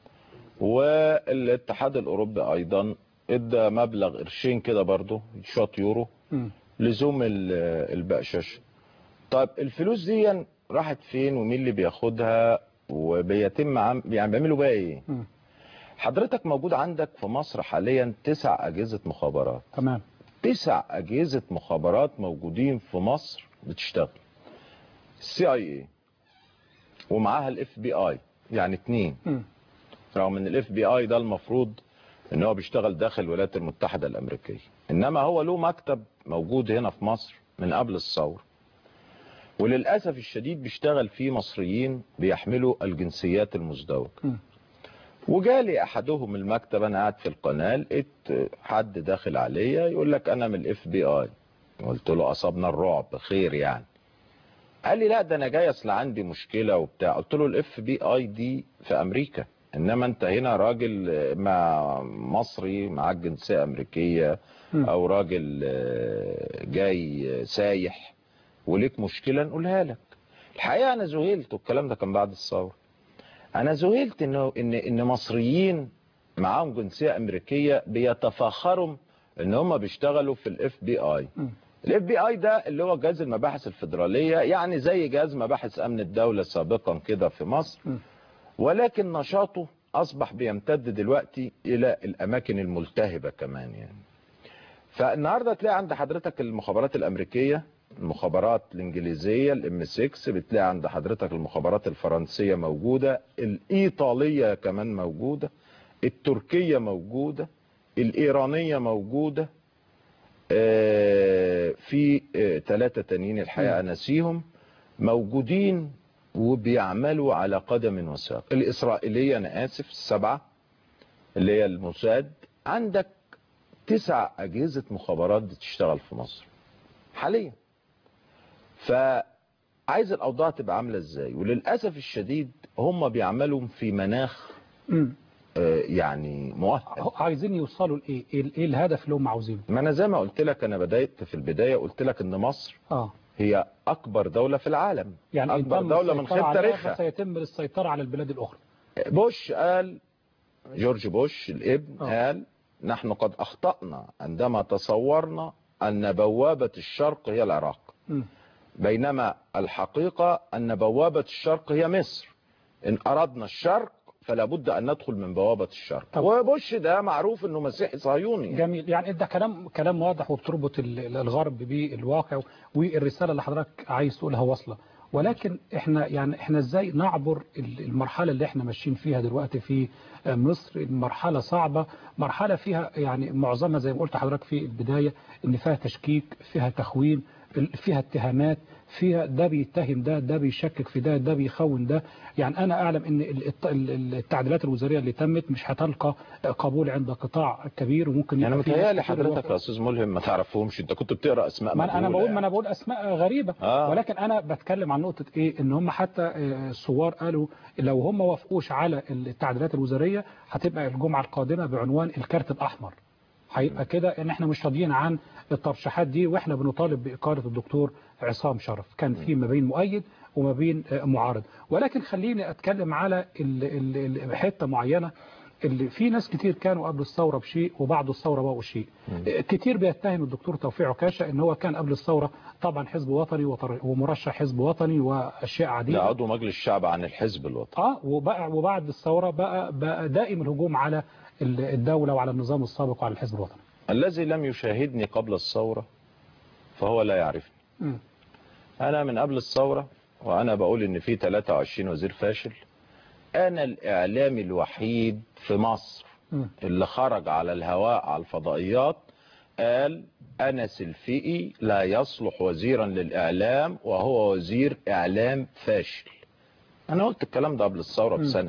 والاتحاد الاوروبي ايضا ادى مبلغ قرشين كده برضه شويه يورو مم. لزوم ال- البقششه طيب الفلوس دي راحت فين ومين اللي بياخدها وبيتم عم يعني بيعملوا بقى ايه مم. حضرتك موجود عندك في مصر حاليا تسع اجهزه مخابرات تمام تسع اجهزه مخابرات موجودين في مصر بتشتغل السي اي اي ومعاها الاف بي اي يعني اتنين مم. رغم ان الاف بي اي ده المفروض ان هو بيشتغل داخل الولايات المتحده الامريكيه انما هو له مكتب موجود هنا في مصر من قبل الثوره وللاسف الشديد بيشتغل فيه مصريين بيحملوا الجنسيات المزدوجه مم. وجالي احدهم المكتب انا قاعد في القناه لقيت حد داخل عليا يقول لك انا من الاف بي اي قلت له اصابنا الرعب خير يعني قال لي لا ده انا جاي اصل عندي مشكله وبتاع قلت له الاف بي اي دي في امريكا انما انت هنا راجل مع مصري معاك جنسيه امريكيه مم. او راجل آه، جاي سايح وليك مشكله نقولها لك الحقيقه انا ذهلت والكلام ده كان بعد الثوره انا ذهلت انه ان ان مصريين معاهم جنسيه امريكيه بيتفاخروا ان هم بيشتغلوا في الاف بي اي مم. الاف بي اي ده اللي هو جهاز المباحث الفدراليه يعني زي جهاز مباحث امن الدوله سابقا كده في مصر مم. ولكن نشاطه اصبح بيمتد دلوقتي الى الاماكن الملتهبه كمان يعني فالنهارده تلاقي عند حضرتك المخابرات الامريكيه المخابرات الانجليزيه الام 6 بتلاقي عند حضرتك المخابرات الفرنسيه موجوده الايطاليه كمان موجوده التركيه موجوده الايرانيه موجوده آه، في ثلاثه تانيين الحقيقه نسيهم موجودين وبيعملوا على قدم وساق الاسرائيليه انا اسف السبعه اللي هي الموساد عندك تسع اجهزه مخابرات بتشتغل في مصر حاليا فعايز الاوضاع تبقى عامله ازاي وللاسف الشديد هم بيعملوا في مناخ مم. آه، يعني مؤهل عايزين يوصلوا لايه ايه إيه الهدف اللي هم عاوزينه ما انا زي ما قلت لك انا بدايت في البدايه قلت لك ان مصر اه هي اكبر دوله في العالم يعني إن اكبر تم دوله من السيطرة خلال عليها تاريخها فسيتم السيطرة على البلاد الأخرى بوش قال جورج بوش الابن آه. قال نحن قد اخطأنا عندما تصورنا أن بوابة الشرق هي العراق مم. بينما الحقيقة أن بوابة الشرق هي مصر إن أردنا الشرق فلا بد أن ندخل من بوابة الشرق طب. وبوش ده معروف أنه مسيحي صهيوني جميل يعني ده كلام كلام واضح وبتربط ال- ال- الغرب بالواقع والرساله اللي حضرتك عايز تقولها واصله ولكن احنا يعني احنا ازاي نعبر ال- المرحله اللي احنا ماشيين فيها دلوقتي في مصر مرحله صعبه مرحله فيها يعني معظمها زي ما قلت لحضرتك في البدايه ان فيها تشكيك فيها تخوين ال- فيها اتهامات فيها ده بيتهم ده ده بيشكك في ده ده بيخون ده يعني انا اعلم ان ال- الت- ال- التعديلات الوزاريه اللي تمت مش هتلقى قبول عند قطاع كبير وممكن يعني يبقى في ناس متهيألي كتير حضرتك يوافقوا. يا أستاذ ملهم ما تعرفهمش أنت كنت بتقرأ أسماء ما أنا- انا مجهولة بقول ما انا يعني. بقول اسماء غريبه آه. ولكن انا بتكلم عن نقطه ايه ان هم حتى آه، الثوار قالوا لو هم وافقوش على التعديلات الوزاريه هتبقى الجمعه القادمه بعنوان الكارت الاحمر هيبقى كده ان احنا مش راضيين عن الترشيحات دي واحنا بنطالب باقاله الدكتور عصام شرف كان في ما بين مؤيد وما بين آه، معارض ولكن خليني اتكلم على ال- ال- ال- حته معينه اللي في ناس كتير كانوا قبل الثوره بشيء وبعد الثوره بقوا شيء كتير بيتهم الدكتور توفيق عكاشه ان هو كان قبل الثوره طبعا حزب وطني وطر- ومرشح حزب وطني واشياء ده عديده عضو مجلس الشعب عن الحزب الوطني اه وبقى وبعد الثوره بقى بقى دائم الهجوم على ال- الدوله وعلى النظام السابق وعلى الحزب الوطني الذي لم يشاهدني قبل الثورة فهو لا يعرفني مم. أنا من قبل الثورة وأنا بقول إن في 23 وزير فاشل أنا الإعلامي الوحيد في مصر مم. اللي خرج على الهواء على الفضائيات قال أنس الفقي لا يصلح وزيرا للإعلام وهو وزير إعلام فاشل أنا قلت الكلام ده قبل الثورة بسنة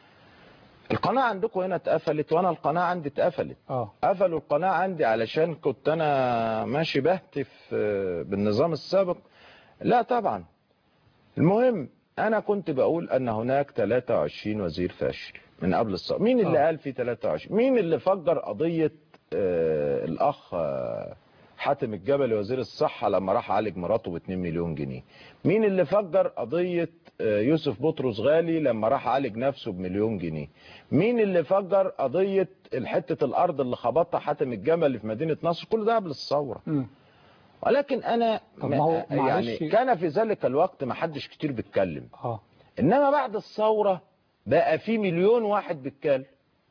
القناة عندكم هنا اتقفلت وأنا القناة عندي اتقفلت اه قفلوا القناة عندي علشان كنت أنا ماشي بهتف آه، بالنظام السابق لا طبعا المهم أنا كنت بقول أن هناك 23 وزير فاشل من قبل الثورة مين اللي آه. قال في 23 مين اللي فجر قضية آه، الأخ آه، حاتم الجبلي وزير الصحة لما راح عالج مراته ب 2 مليون جنيه مين اللي فجر قضية آه، يوسف بطرس غالي لما راح عالج نفسه بمليون جنيه مين اللي فجر قضية الحتة الأرض اللي خبطها حاتم الجبلي في مدينة نصر كل ده قبل الثورة مم. ولكن أنا طب ما هو يعني معلش- كان في ذلك الوقت ما حدش كتير بيتكلم اه انما بعد الثورة بقى في مليون واحد بيتكلم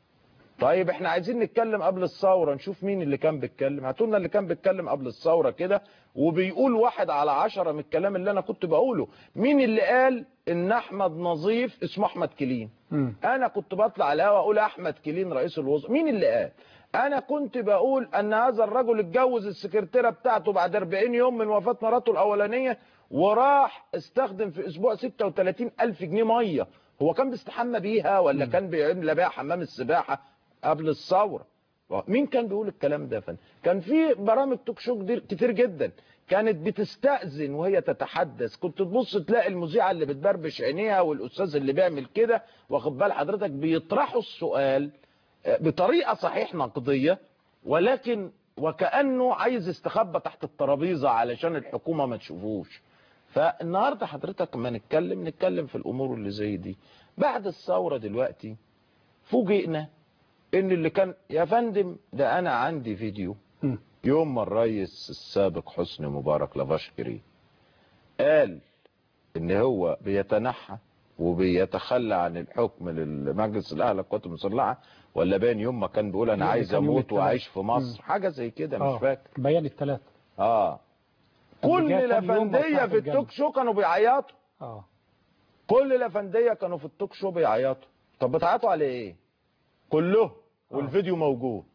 طيب احنا عايزين نتكلم قبل الثورة نشوف مين اللي كان بيتكلم هاتولنا اللي كان بيتكلم قبل الثورة كده وبيقول واحد على عشرة من الكلام اللي انا كنت بقوله مين اللي قال ان احمد نظيف اسمه احمد كلين مم. انا كنت بطلع على الهوا اقول احمد كلين رئيس الوزراء مين اللي قال انا كنت بقول ان هذا الرجل اتجوز السكرتيره بتاعته بعد 40 يوم من وفاه مراته الاولانيه وراح استخدم في اسبوع 36 الف جنيه ميه هو كان بيستحمى بيها ولا كان بيعمل بيها حمام السباحه قبل الثوره مين كان بيقول الكلام ده يا فندم كان في برامج توك شو كتير- كتير جدا كانت بتستأذن وهي تتحدث كنت تبص تلاقي المذيعة اللي بتبربش عينيها والأستاذ اللي بيعمل كده واخد بال حضرتك بيطرحوا السؤال آه، بطريقة صحيح نقدية ولكن وكأنه عايز يستخبى تحت الترابيزة علشان الحكومة ما تشوفوش فالنهاردة حضرتك لما نتكلم نتكلم في الأمور اللي زي دي بعد الثورة دلوقتي فوجئنا ان اللي كان يا فندم ده انا عندي فيديو مم. يوم ما الرئيس السابق حسني مبارك لافاشكري قال ان هو بيتنحى وبيتخلى عن الحكم للمجلس الاعلى للقوات المسلحه ولا باين يوم ما كان بيقول انا اللي عايز كان يوم اموت التلات. واعيش في مصر مم. حاجه زي كده اه مش فاكر بيان الثلاثة اه كل جاء تاني يوم الافنديه مصلحة في الجنة. التوك شو كانوا بيعيطوا اه كل الافنديه كانوا في التوك شو بيعيطوا طب بتعيطوا على ايه كله والفيديو موجود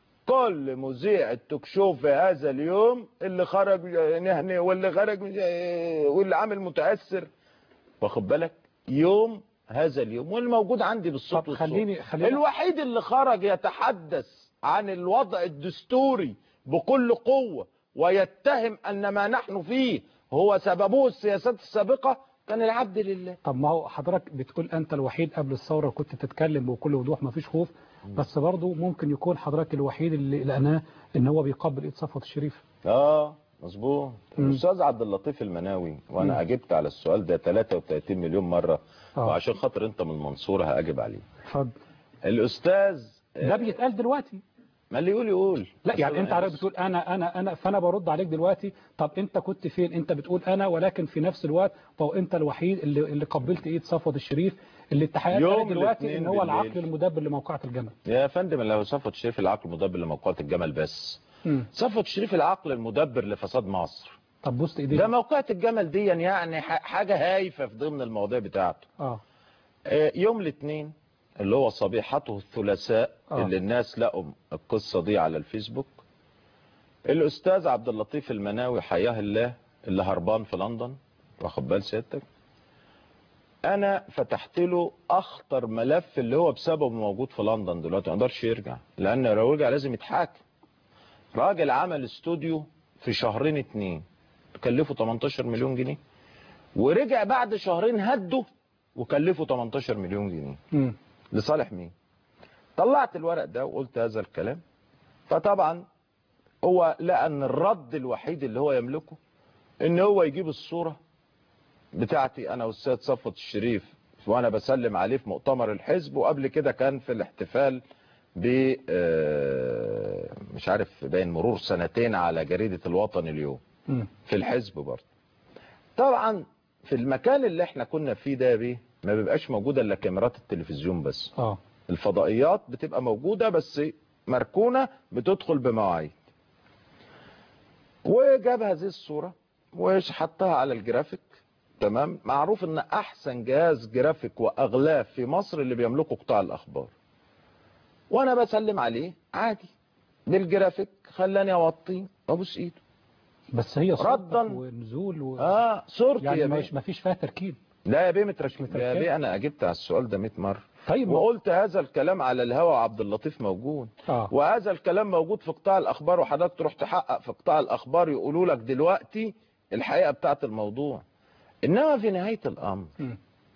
كل مذيع التوك شو في هذا اليوم اللي خرج نهني واللي خرج واللي عامل متاثر واخد بالك يوم هذا اليوم واللي موجود عندي بالصوت طب والصورة. خليني خليني الوحيد اللي خرج يتحدث عن الوضع الدستوري بكل قوة ويتهم أن ما نحن فيه هو سببه السياسات السابقة كان العبد لله طب ما هو حضرتك بتقول انت الوحيد قبل الثوره كنت تتكلم بكل وضوح ما فيش خوف بس برضه ممكن يكون حضرتك الوحيد اللي لقناه ان هو بيقبل ايد صفوت الشريف اه مظبوط مم. الاستاذ عبد اللطيف المناوي وانا مم. اجبت على السؤال ده 33 مليون مره آه. وعشان خاطر انت من المنصوره هاجب عليه اتفضل الاستاذ ده بيتقال دلوقتي ما اللي يقول يقول لا أصل يعني انت أنا عارف بص- بتقول انا انا انا فانا برد عليك دلوقتي طب انت كنت فين انت بتقول انا ولكن في نفس الوقت فهو انت الوحيد اللي اللي قبلت ايد صفوت الشريف اللي الاتحاد يوم قال دلوقتي الاثنين ان هو بالليل. العقل المدبر لموقعة الجمل يا فندم لو صفوت الشريف العقل المدبر لموقعة الجمل بس مم. صفوت الشريف العقل المدبر لفساد مصر طب بص ايديك ده موقعة الجمل دي يعني ح- حاجة هايفة في ضمن المواضيع بتاعته اه آه، يوم الاثنين اللي هو صبيحته الثلاثاء آه. اللي الناس لقوا القصة دي على الفيسبوك الأستاذ عبد اللطيف المناوي حياه الله اللي هربان في لندن واخد بال سيادتك أنا فتحت له أخطر ملف اللي هو بسببه موجود في لندن دلوقتي ما يقدرش يرجع لأن لو رجع لازم يتحاكم راجل عمل استوديو في شهرين اتنين كلفه 18 مليون جنيه ورجع بعد شهرين هده وكلفه 18 مليون جنيه مم. لصالح مين طلعت الورق ده وقلت هذا الكلام فطبعا هو لقى ان الرد الوحيد اللي هو يملكه ان هو يجيب الصورة بتاعتي انا والاستاذ صفوت الشريف وانا بسلم عليه في مؤتمر الحزب وقبل كده كان في الاحتفال ب آه، مش عارف باين مرور سنتين على جريدة الوطن اليوم مم. في الحزب برضه طبعا في المكان اللي احنا كنا فيه ده بيه ما بيبقاش موجودة الا كاميرات التلفزيون بس اه الفضائيات بتبقى موجودة بس مركونة بتدخل بمواعيد وجاب هذه الصورة وحطها على الجرافيك تمام معروف ان احسن جهاز جرافيك واغلاه في مصر اللي بيملكه قطاع الاخبار وانا بسلم عليه عادي بالجرافيك خلاني اوطيه وابوس ايده بس هي صوتك ردا. ونزول و... اه صورتي يعني يا بيه مش ما فيش فيها تركيب لا يا بيه متركب متركب. يا بيه انا اجبت على السؤال ده 100 مره طيب وقلت هذا الكلام على الهوا وعبد اللطيف موجود اه وهذا الكلام موجود في قطاع الاخبار وحضرتك تروح تحقق في قطاع الاخبار يقولوا لك دلوقتي الحقيقه بتاعت الموضوع انما في نهايه الامر مم.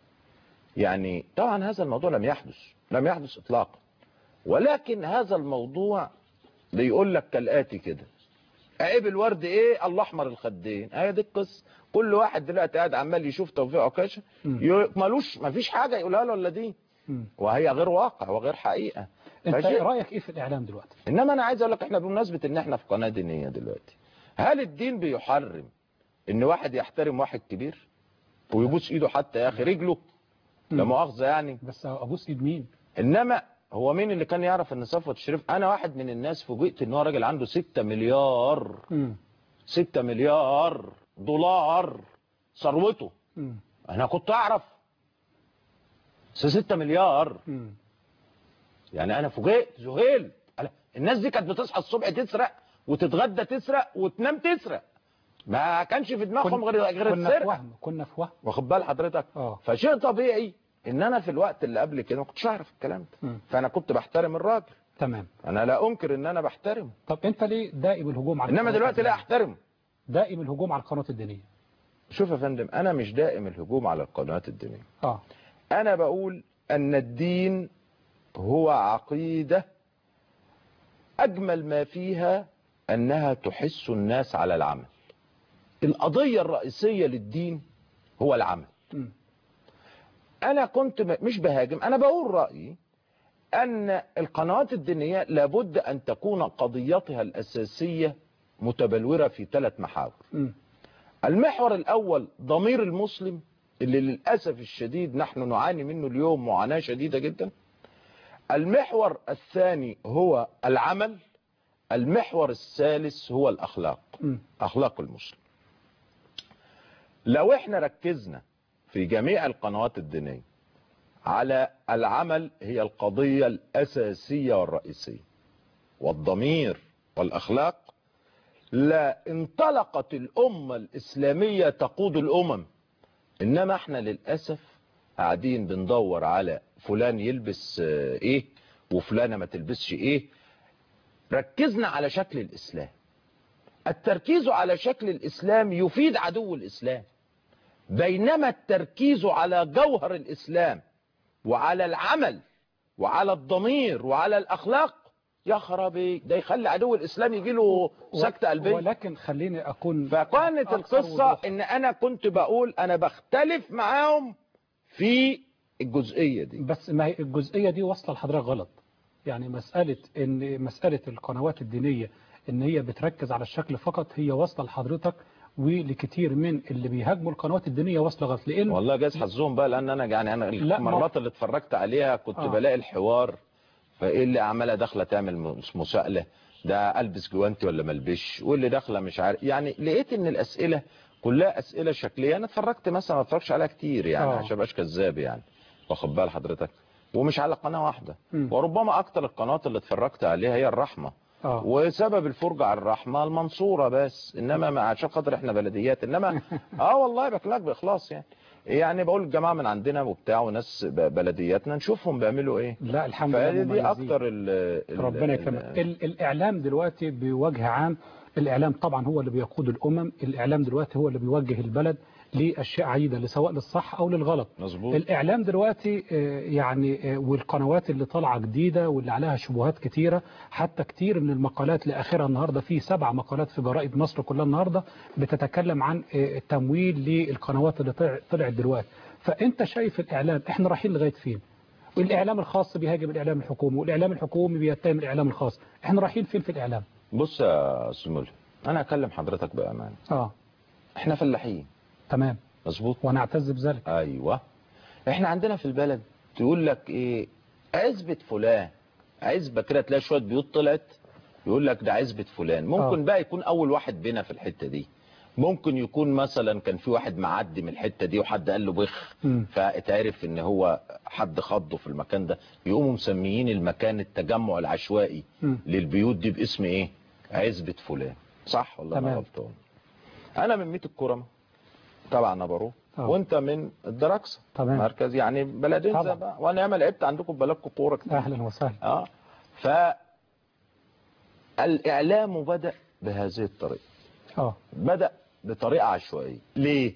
يعني طبعا هذا الموضوع لم يحدث لم يحدث اطلاقا ولكن هذا الموضوع بيقول لك كالاتي كده عيب الورد ايه الله احمر الخدين هي دي القصه كل واحد دلوقتي قاعد عمال يشوف توفيق عكاشه مم. ي- ملوش مفيش حاجه يقولها له الا دي مم. وهي غير واقع وغير حقيقه انت فشيء- ايه رايك ايه في الاعلام دلوقتي انما انا عايز اقول لك احنا بمناسبه ان احنا في قناه دينيه دلوقتي هل الدين بيحرم ان واحد يحترم واحد كبير ويبوس ايده حتى يا اخي رجله لا مم. مؤاخذه يعني بس ابوس ايد مين انما هو مين اللي كان يعرف ان صفوت الشريف انا واحد من الناس فوجئت ان هو راجل عنده 6 مليار مم. 6 مليار دولار ثروته مم. انا كنت اعرف بس 6 مليار مم. يعني انا فوجئت ذهلت أنا- الناس دي كانت بتصحى الصبح تسرق وتتغدى تسرق وتنام تسرق ما كانش في دماغهم كن- غير غير كنا في السرقه وهم كنا في وهم واخد بال حضرتك اه فشيء طبيعي ان انا في الوقت اللي قبل كده ما كنتش اعرف الكلام ده مم. فانا كنت بحترم الراجل تمام انا لا انكر ان انا بحترمه طب انت ليه دائم الهجوم على انما القنوات دلوقتي لا الدينية؟ احترمه دائم الهجوم على القنوات الدينيه شوف يا فندم انا مش دائم الهجوم على القنوات الدينيه اه انا بقول ان الدين هو عقيده اجمل ما فيها انها تحث الناس على العمل القضيه الرئيسيه للدين هو العمل مم. انا كنت م- مش بهاجم انا بقول رايي ان القنوات الدينيه لابد ان تكون قضيتها الاساسيه متبلوره في ثلاث محاور مم. المحور الأول ضمير المسلم اللي للأسف الشديد نحن نعاني منه اليوم معاناة شديدة جدا المحور الثاني هو العمل المحور الثالث هو الأخلاق مم. أخلاق المسلم لو احنا ركزنا في جميع القنوات الدينية على العمل هي القضية الأساسية والرئيسية والضمير والأخلاق لا انطلقت الأمة الإسلامية تقود الأمم إنما احنا للأسف قاعدين بندور على فلان يلبس آه، إيه وفلانة ما تلبسش إيه ركزنا على شكل الإسلام التركيز على شكل الإسلام يفيد عدو الإسلام بينما التركيز على جوهر الإسلام وعلى العمل وعلى الضمير وعلى الأخلاق يا خرابي ده يخلي عدو الإسلام يجي له سكتة قلبية ولكن خليني اكون فكانت أكثر القصة وضوح. ان انا كنت بقول انا بختلف معاهم في الجزئية دي بس ما هي الجزئيه دي واصله لحضرتك غلط يعني مسألة ان مسألة القنوات الدينية ان هي بتركز على الشكل فقط هي واصلة لحضرتك ولكتير من اللي بيهاجموا القنوات الدينية واصلة غلط لان والله جاز حظهم بقى لان انا يعني انا لا، ما- المرات اللي اتفرجت عليها كنت آه. بلاقي الحوار فايه اللي عماله داخله تعمل م- مساءله ده البس جوانتي ولا ملبش واللي داخله مش عارف يعني لقيت ان الاسئله كلها اسئله شكليه انا اتفرجت مثلا ما اتفرجش عليها كتير يعني آه. عشان ابقاش كذاب يعني واخد بال حضرتك ومش على قناه واحده مم. وربما اكتر القنوات اللي اتفرجت عليها هي الرحمه اه وسبب الفرجة على الرحمة المنصورة بس انما ما عشان خاطر احنا بلديات انما اه والله بكلمك باخلاص يعني يعني بقول الجماعة من عندنا وبتاع وناس ب- بلدياتنا نشوفهم بيعملوا ايه لا الحمد لله فدي مميزين. اكتر ال ال- ربنا ال- يكرمك ال- الاعلام دلوقتي بوجه عام الاعلام طبعا هو اللي بيقود الامم الاعلام دلوقتي هو اللي بيوجه البلد لاشياء عديده سواء للصح او للغلط مظبوط الاعلام دلوقتي آه، يعني آه، والقنوات اللي طالعه جديده واللي عليها شبهات كتيره حتى كتير من المقالات لاخرها النهارده في سبع مقالات في جرائد مصر كلها النهارده بتتكلم عن آه، التمويل للقنوات اللي طلع- طلعت دلوقتي فانت شايف الاعلام احنا رايحين لغايه فين والاعلام الخاص بيهاجم الاعلام الحكومي والاعلام الحكومي بيتهم الاعلام الخاص احنا رايحين فين في الاعلام بص يا سمول انا هكلم حضرتك بأمان اه احنا فلاحين تمام مظبوط وانا اعتز بذلك ايوه احنا عندنا في البلد تقول لك ايه عزبة فلان عزبة كده تلاقي شوية بيوت طلعت يقول لك ده عزبة فلان ممكن آه. بقى يكون اول واحد بينا في الحتة دي ممكن يكون مثلا كان في واحد معدي من الحتة دي وحد قال له بخ مم. فاتعرف ان هو حد خضه في المكان ده يقوموا مسميين المكان التجمع العشوائي مم. للبيوت دي باسم ايه عزبة فلان صح ولا انا تمام. غلطان انا من ميت الكرم طبعا ابو آه. وانت من الدراكسه تمام. مركز يعني بلدين طبعا. زي بقى وانا ياما لعبت عندكم بلدكم كوره كتير اهلا وسهلا اه ف الاعلام بدا بهذه الطريقه اه بدا بطريقه عشوائيه ليه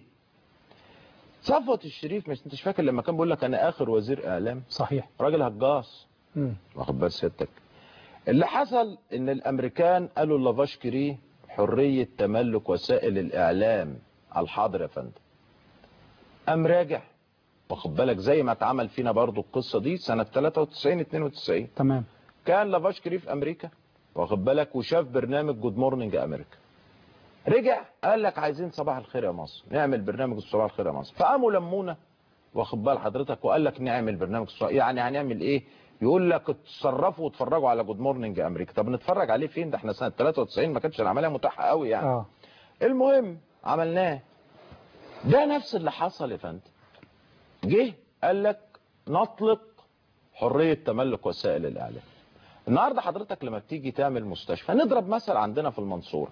صفوت الشريف مش انت مش فاكر لما كان بيقول لك انا اخر وزير اعلام صحيح راجل هجاص مم. واخد بال سيادتك اللي حصل ان الامريكان قالوا لافاشكري حريه تملك وسائل الاعلام على الحاضر يا فندم قام راجع واخد بالك زي ما اتعمل فينا برضو القصه دي سنه 93 92 تمام كان لافاشكري في امريكا واخد بالك وشاف برنامج جود مورنينج امريكا رجع قال لك عايزين صباح الخير يا مصر نعمل برنامج صباح الخير يا مصر فقاموا لمونا واخد بال حضرتك وقال لك نعمل برنامج صباح يعني هنعمل ايه يقول لك اتصرفوا واتفرجوا على جود مورنينج امريكا طب نتفرج عليه فين ده احنا سنه 93 ما كانتش العمليه متاحه قوي يعني اه المهم عملناه ده نفس اللي حصل يا فندم جه قال لك نطلق حرية تملك وسائل الإعلام النهاردة حضرتك لما بتيجي تعمل مستشفى نضرب مثل عندنا في المنصورة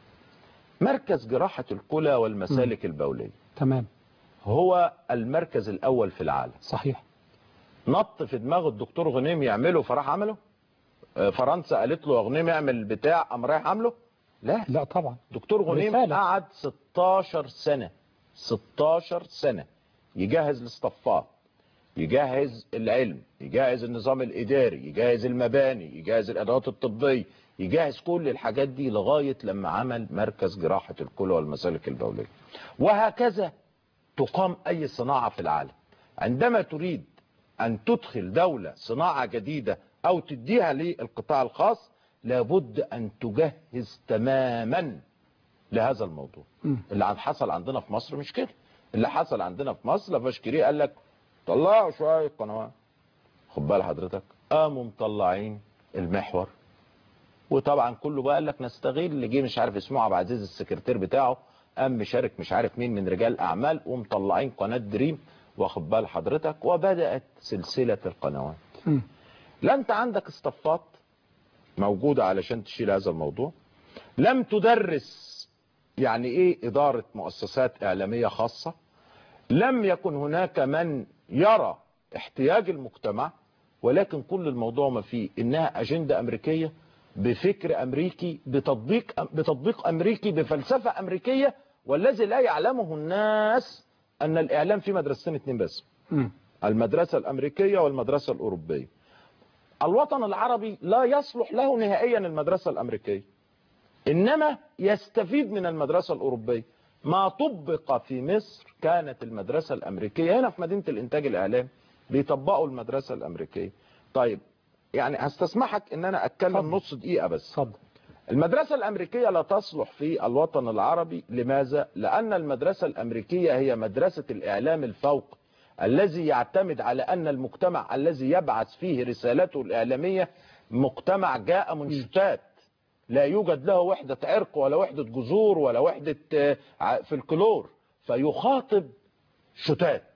مركز جراحة الكلى والمسالك البولية تمام هو المركز الأول في العالم صحيح نط في دماغ الدكتور غنيم يعمله فراح عمله آه، فرنسا قالت له يا غنيم اعمل بتاع قام رايح عامله لا لا طبعا دكتور غنيم رسالة. قعد 16 سنة 16 سنة يجهز الاصطفات يجهز العلم يجهز النظام الإداري يجهز المباني يجهز الأدوات الطبية يجهز كل الحاجات دي لغاية لما عمل مركز جراحة الكلى والمسالك البولية وهكذا تقام أي صناعة في العالم عندما تريد أن تدخل دولة صناعة جديدة أو تديها للقطاع الخاص لابد أن تجهز تماما لهذا الموضوع مم. اللي عن- حصل عندنا في مصر مش كده اللي حصل عندنا في مصر لفاشكري قال لك طلعوا شوية قنوات خد بال حضرتك قاموا مطلعين المحور وطبعا كله بقى قال لك نستغل اللي جه مش عارف اسمه عبد العزيز السكرتير بتاعه قام مشارك مش عارف مين من رجال اعمال ومطلعين قناه دريم واخد بال حضرتك وبدات سلسله القنوات مم. لا انت عندك اصطفات موجوده علشان تشيل هذا الموضوع لم تدرس يعني ايه اداره مؤسسات اعلاميه خاصه لم يكن هناك من يرى احتياج المجتمع ولكن كل الموضوع ما فيه انها اجنده امريكيه بفكر امريكي بتطبيق بتطبيق امريكي بفلسفه امريكيه والذي لا يعلمه الناس ان الاعلام فيه مدرستين اتنين بس مم. المدرسه الامريكيه والمدرسه الاوروبيه الوطن العربي لا يصلح له نهائيا المدرسه الامريكيه انما يستفيد من المدرسه الاوروبيه ما طبق في مصر كانت المدرسه الامريكيه هنا في مدينه الانتاج الاعلامي بيطبقوا المدرسه الامريكيه طيب يعني هستسمحك ان انا اتكلم اتفضل. نص دقيقة بس اتفضل المدرسة الأمريكية لا تصلح في الوطن العربي لماذا؟ لأن المدرسة الأمريكية هي مدرسة الإعلام الفوق الذي يعتمد على أن المجتمع الذي يبعث فيه رسالته الإعلامية مجتمع جاء من شتات لا يوجد له وحدة عرق ولا وحدة جذور ولا وحدة آه، ع- فلكلور فيخاطب شتات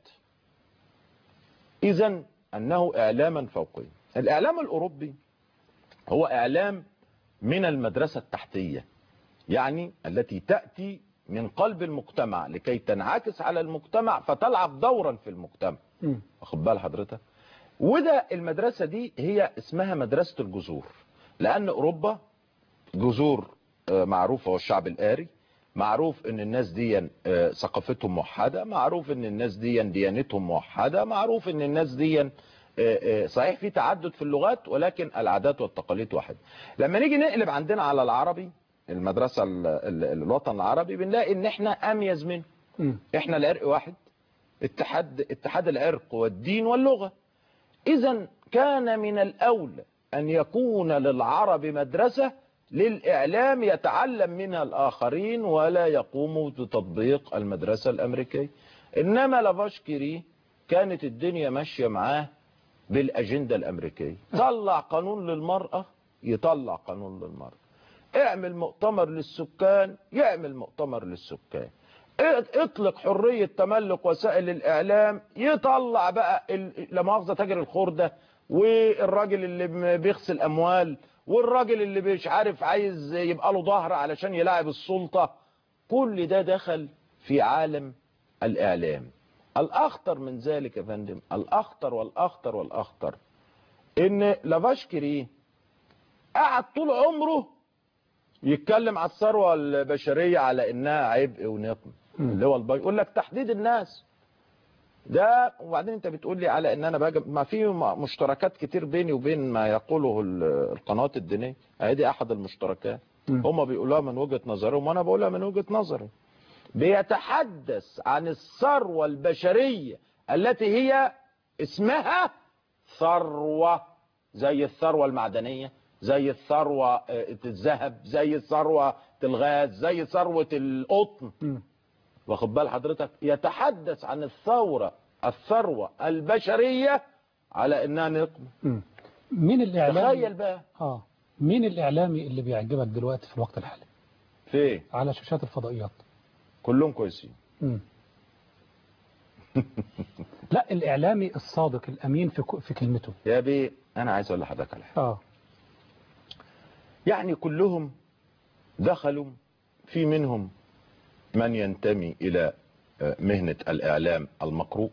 إذا أنه إعلاما فوقيا الإعلام الأوروبي هو إعلام من المدرسة التحتية يعني التي تأتي من قلب المجتمع لكي تنعكس على المجتمع فتلعب دورا في المجتمع مم. واخد بال حضرتك وده المدرسة دي هي اسمها مدرسة الجذور لأن أوروبا جذور آه، معروفة والشعب الآري معروف ان الناس دي آه، ثقافتهم موحدة معروف ان الناس دي ديانتهم موحدة معروف ان الناس دي آه، آه، صحيح في تعدد في اللغات ولكن العادات والتقاليد واحد لما نيجي نقلب عندنا على العربي المدرسة ال- ال- الوطن العربي بنلاقي ان احنا اميز منه مم. احنا العرق واحد اتحاد اتحاد العرق والدين واللغة اذا كان من الاولى ان يكون للعرب مدرسة للاعلام يتعلم منها الاخرين ولا يقوموا بتطبيق المدرسة الامريكية انما لافاشكري كانت الدنيا ماشية معاه بالاجندة الامريكية طلع قانون للمرأة يطلع قانون للمرأة اعمل مؤتمر للسكان يعمل مؤتمر للسكان اطلق حرية تملك وسائل الإعلام يطلع بقى ال- لا مؤاخذة تاجر الخردة والراجل اللي م- بيغسل أموال والراجل اللي مش عارف عايز يبقى له ظهر علشان يلاعب السلطة كل ده دخل في عالم الإعلام الأخطر من ذلك يا فندم الأخطر والأخطر والأخطر إن لافاشكري قعد طول عمره يتكلم على الثروة البشرية على إنها عبء ونقم اللي هو البي... يقول لك تحديد الناس ده وبعدين انت بتقول لي على ان انا باجي ما في م- مشتركات كتير بيني وبين ما يقوله ال- القنوات الدينيه ادي احد المشتركات مم. هم بيقولوها من وجهة نظرهم وانا بقولها من وجهة نظري بيتحدث عن الثروة البشرية التي هي اسمها ثروة زي الثروة المعدنية زي الثروة آه، الذهب زي الثروة الغاز زي ثروة القطن مم. واخد بال حضرتك يتحدث عن الثورة الثروة البشرية على انها نقمة مم. مين الإعلامي تخيل بقى اه مين الإعلامي اللي بيعجبك دلوقتي في الوقت الحالي في ايه على شاشات الفضائيات كلهم كويسين مم. لا الإعلامي الصادق الأمين في ك- في كلمته يا بيه انا عايز اقول لحضرتك على حاجه اه يعني كلهم دخلوا في منهم من ينتمي إلى آه، مهنة الإعلام المقروء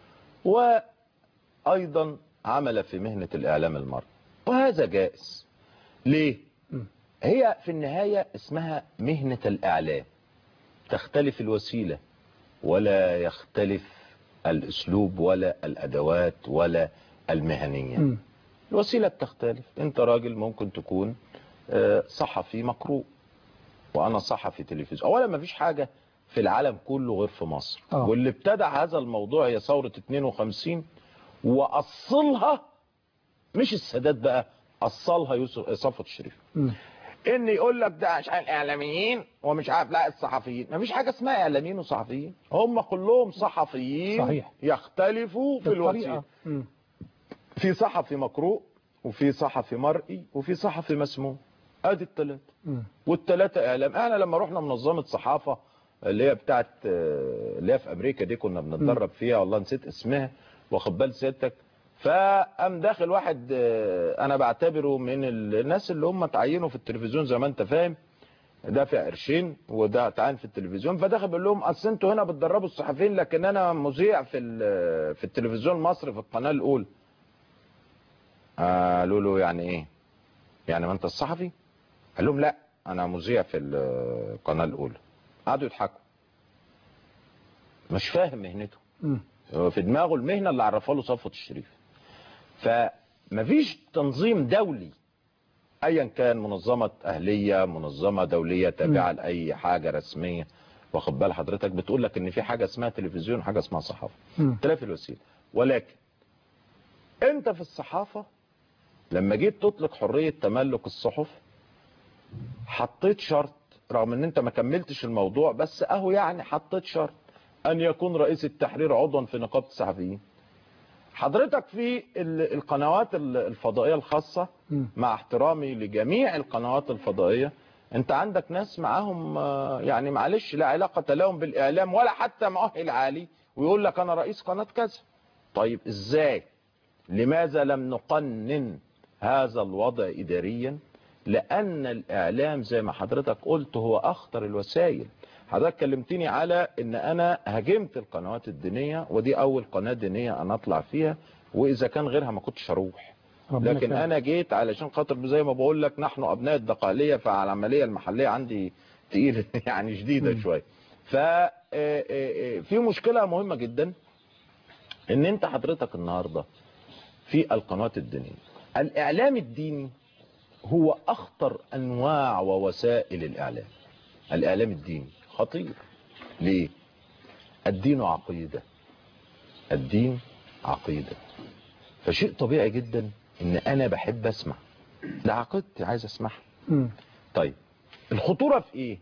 وأيضا عمل في مهنة الإعلام المرئي وهذا جائز ليه؟ م. هي في النهاية اسمها مهنة الإعلام تختلف الوسيلة ولا يختلف الأسلوب ولا الأدوات ولا المهنية مم. الوسيلة بتختلف انت راجل ممكن تكون آه، صحفي مقروء وانا صحفي تلفزيون اولا ما فيش حاجة في العالم كله غير في مصر آه. واللي ابتدع هذا الموضوع هي ثورة 52 واصلها مش السادات بقى اصلها يوسف صفوت الشريف مم. ان يقول لك ده عشان الاعلاميين ومش عارف لا الصحفيين ما فيش حاجه اسمها اعلاميين وصحفيين هم كلهم صحفيين صحيح. يختلفوا في الوسيله بالطريقة مم. في صحفي مقروء وفي صحفي مرئي وفي صحفي مسموع ادي الثلاثه مم. والثلاثه اعلام احنا لما رحنا منظمه صحافه اللي هي بتاعت آه، اللي هي في امريكا دي كنا بنتدرب فيها والله نسيت اسمها واخد بال سيادتك فقام داخل واحد آه، انا بعتبره من الناس اللي هم تعينوا في التلفزيون زي ما انت فاهم دافع قرشين وده تعين في التلفزيون فدخل بيقول لهم اصل انتوا هنا بتدربوا الصحفيين لكن انا مذيع في ال- في التلفزيون المصري في القناه الاولى قالوا له يعني ايه يعني ما انت الصحفي قال لهم لا انا مذيع في القناه الاولى قعدوا يضحكوا مش فاهم مهنته مم. هو في دماغه المهنه اللي عرفها له صفوت الشريف فمفيش تنظيم دولي ايا كان منظمه اهليه منظمه دوليه تابعه لاي حاجه رسميه واخد بال حضرتك بتقول لك ان في حاجه اسمها تلفزيون وحاجه اسمها صحافه مم. اختلاف الوسيله ولكن انت في الصحافه لما جيت تطلق حرية تملك الصحف حطيت شرط رغم ان انت ما كملتش الموضوع بس اهو يعني حطيت شرط ان يكون رئيس التحرير عضوا في نقابة الصحفيين حضرتك في ال- القنوات ال- الفضائية الخاصة مم. مع احترامي لجميع القنوات الفضائية انت عندك ناس معاهم آه، يعني معلش لا علاقة لهم بالاعلام ولا حتى مؤهل عالي ويقول لك انا رئيس قناة كذا طيب ازاي لماذا لم نقنن هذا الوضع اداريا لان الاعلام زي ما حضرتك قلت هو اخطر الوسائل حضرتك كلمتني على ان انا هاجمت القنوات الدينية ودي اول قناة دينية انا اطلع فيها واذا كان غيرها ما كنتش هروح ربنا لكن يكرمك. انا جيت علشان خاطر زي ما بقول لك نحن ابناء الدقاليه فالعمليه المحليه عندي تقيله يعني شديده مم. شويه ف آه، آه، آه، في مشكله مهمه جدا ان انت حضرتك النهارده في القنوات الدينيه الاعلام الديني هو اخطر انواع ووسائل الاعلام الاعلام الديني خطير ليه الدين عقيده الدين عقيده فشيء طبيعي جدا ان انا بحب اسمع ده عقيدتي عايز اسمعها مم. طيب الخطورة في ايه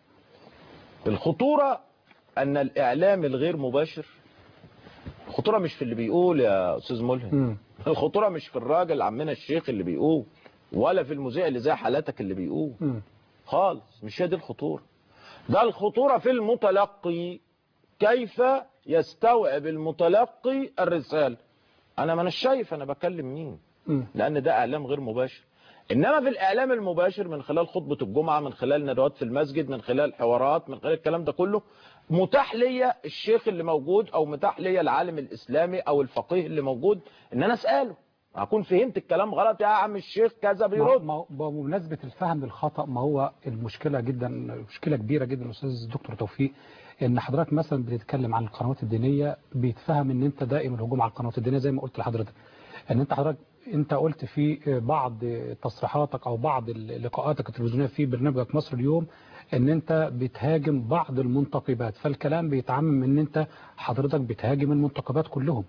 الخطورة ان الاعلام الغير مباشر الخطورة مش في اللي بيقول يا استاذ ملهم مم. الخطورة مش في الراجل عمنا الشيخ اللي بيقول ولا في المذيع اللي زي حالاتك اللي بيقول مم. خالص مش هي دي الخطورة ده الخطورة في المتلقي كيف يستوعب المتلقي الرسالة انا ما انا شايف انا بكلم مين مم. لان ده اعلام غير مباشر انما في الاعلام المباشر من خلال خطبة الجمعة من خلال ندوات في المسجد من خلال حوارات من خلال الكلام ده كله متاح ليا الشيخ اللي موجود او متاح ليا العالم الاسلامي او الفقيه اللي موجود ان انا اساله اكون فهمت الكلام غلط يا عم الشيخ كذا ما بيرد ما- بمناسبة الفهم الخطأ ما هو المشكلة جدا مشكلة كبيرة جدا أستاذ دكتور توفيق إن حضرتك مثلا بتتكلم عن القنوات الدينية بيتفهم إن أنت دائم الهجوم على القنوات الدينية زي ما قلت لحضرتك إن أنت حضرتك أنت قلت في بعض تصريحاتك أو بعض لقاءاتك التلفزيونية في برنامجك مصر اليوم إن أنت بتهاجم بعض المنتقبات فالكلام بيتعمم إن أنت حضرتك بتهاجم المنتقبات كلهم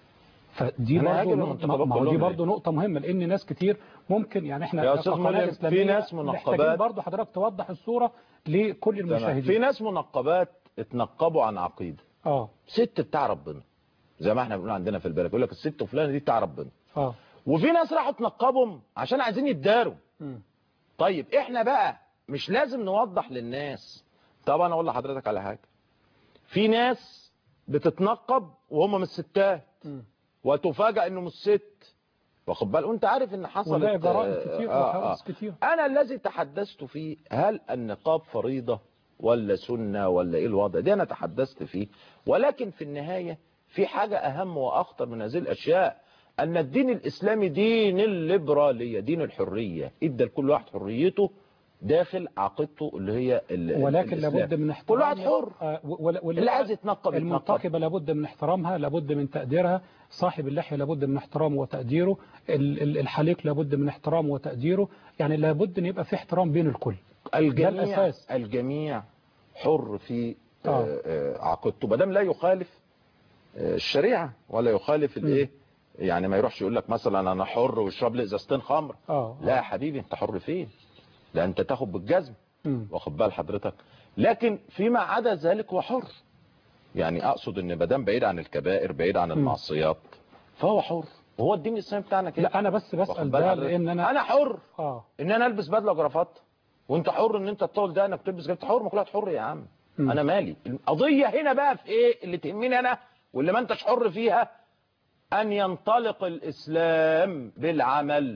فدي أنا برضه هاجم نقطة المنتخبات ما هو دي كلهم برضه نقطة مهمة لأن ناس كتير ممكن يعني احنا يا أستاذ كقناة ملهم، في إسلامية ناس محتاجين منقبات. برضه حضرتك توضح الصورة لكل تمام. المشاهدين في ناس منقبات اتنقبوا عن عقيدة اه ست بتاع ربنا زي ما احنا بنقول عندنا في البلد يقول لك الست فلانة دي بتاع ربنا اه وفي ناس راحوا تنقبهم عشان عايزين يتداروا مم. طيب احنا بقى مش لازم نوضح للناس طبعا اقول لحضرتك على حاجة في ناس بتتنقب وهم مش ستات مم. وتفاجأ انه مش ست واخد بالك وانت عارف ان حصلت ولا جرائم آه، كتير آه، وحوادث آه. كتير انا الذي تحدثت فيه هل النقاب فريضة ولا سنة ولا ايه الوضع ده انا تحدثت فيه ولكن في النهاية في حاجة اهم واخطر من هذه الاشياء ان الدين الاسلامي دين الليبرالية دين الحرية ادى لكل واحد حريته داخل عقيدته اللي هي ال- ولكن الإسلام. لابد من كل احترام واحد حر آه ولا- ولا- اللي عايز يتنقب يتنقب المنتقبة لابد من احترامها لابد من تقديرها صاحب اللحية لابد من احترامه وتقديره ال- ال- الحليق لابد من احترامه وتقديره يعني لابد ان يبقى في احترام بين الكل الجميع الأساس. الجميع حر في آه. آه، آه، عقيدته ما دام لا يخالف آه، الشريعه ولا يخالف الايه يعني ما يروحش يقول لك مثلا انا حر واشرب لي ازازتين خمر اه لا يا حبيبي انت حر فين ده انت تاخد بالجزم مم. واخد بال حضرتك لكن فيما عدا ذلك هو حر يعني اقصد ان ما دام بعيد عن الكبائر بعيد عن المعصيات فهو حر وهو الدين الاسلامي بتاعنا كده لا انا بس واخد بسأل بال ده حضرتك؟ لان انا انا حر اه ان انا البس بدله وجرافات وانت حر ان انت تطول ده انك تلبس جرافات حر ما كل واحد حر يا عم مم. انا مالي القضيه هنا بقى في ايه اللي تهمني انا واللي ما انتش حر فيها ان ينطلق الاسلام بالعمل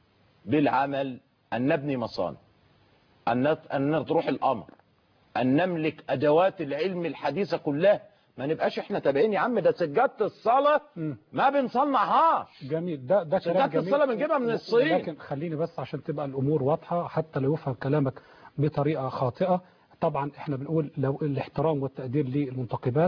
بالعمل ان نبني مصانع ان نت- ان نروح الامر ان نملك ادوات العلم الحديثه كلها ما نبقاش احنا تابعين يا عم ده سجاده الصلاه مم. ما بنصنعهاش جميل ده ده كلام شركات جميل الصلاة بنجيبها من الصين. لكن خليني بس عشان تبقى الامور واضحه حتى لو يفهم كلامك بطريقه خاطئه طبعا احنا بنقول لو الاحترام والتقدير للمنتقبات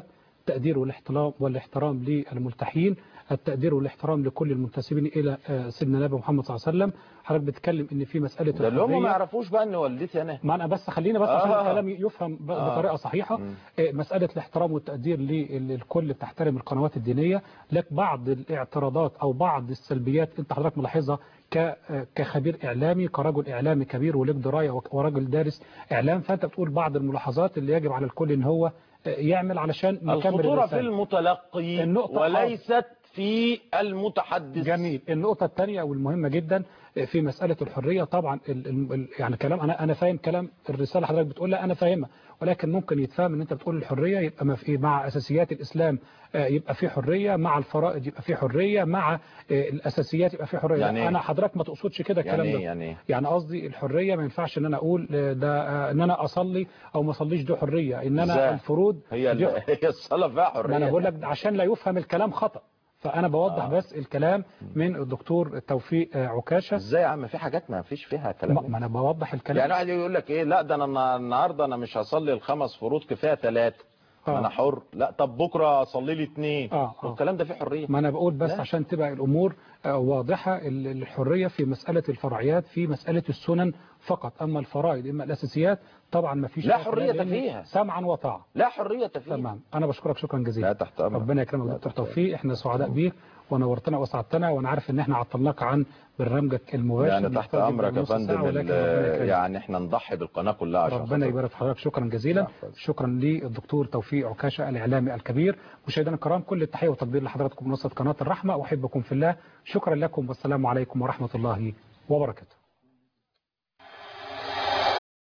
التقدير والاحترام والاحترام للملتحين التقدير والاحترام لكل المنتسبين الى آه، سيدنا النبي محمد صلى الله عليه وسلم حضرتك بتتكلم ان في مساله ده اللي هم الحرية. ما يعرفوش بقى ان والدتي انا ما انا بس خلينا بس عشان آه. الكلام يفهم ب- آه. بطريقه صحيحه مم. آه، مساله الاحترام والتقدير لل- للكل بتحترم القنوات الدينيه لك بعض الاعتراضات او بعض السلبيات انت حضرتك ملاحظها ك- آه، كخبير اعلامي كرجل اعلامي كبير ولك درايه وك- ورجل دارس اعلام فانت بتقول بعض الملاحظات اللي يجب على الكل ان هو آه، يعمل علشان نكمل الخطورة في الرسالة. المتلقي النقطة- وليست في المتحدث جميل النقطة الثانية والمهمة جدا في مسألة الحرية طبعا ال ال يعني كلام أنا أنا فاهم كلام الرسالة حضرتك بتقولها أنا فاهمها ولكن ممكن يتفهم إن أنت بتقول الحرية يبقى ما في مع أساسيات الإسلام آه، يبقى في حرية مع الفرائض يبقى في حرية مع آه، الأساسيات يبقى في حرية يعني إيه؟ أنا حضرتك ما تقصدش كده الكلام يعني ده إيه؟ يعني إيه؟ يعني قصدي الحرية ما ينفعش إن أنا أقول آه، ده آه، إن أنا أصلي أو ما أصليش دي حرية إن أنا إزاي؟ الفروض هي دي ال- هي الصلاة فيها حرية ما انا بقول لك عشان لا يفهم الكلام خطأ فانا بوضح آه. بس الكلام من الدكتور توفيق آه، عكاشه ازاي يا عم في حاجات ما فيش فيها ما كلام ما انا بوضح الكلام يعني واحد يقول لك ايه لا ده انا النا- النهارده انا مش هصلي الخمس فروض كفايه ثلاثه آه. انا حر لا طب بكره اصلي لي اثنين آه، آه. الكلام ده فيه حريه ما انا بقول بس لا. عشان تبقى الامور آه، واضحه ال- الحريه في مساله الفرعيات في مساله السنن فقط اما الفرائض اما الاساسيات طبعا ما فيش لا فيها حرية كلام، لأن فيها. سمعا وطاعه لا حريه فيه تمام انا بشكرك شكرا جزيلا لا تحت امرك ربنا يكرمك لا دكتور تحت توفيق احنا سعداء بيك ونورتنا واسعدتنا وانا عارف ان احنا عطلناك عن برنامجك المباشر يعني تحت محتاج امرك يا نص ساعة، فندم ولكن ال- ربنا يكرمك. يعني احنا نضحي بالقناه كلها عشان ربنا خاطر- يبارك في حضرتك شكرا جزيلا لا، شكرا للدكتور توفيق عكاشه الاعلامي الكبير مشاهدينا الكرام كل التحيه والتقدير لحضراتكم منصه قناه الرحمه احبكم في الله شكرا لكم والسلام عليكم ورحمه الله وبركاته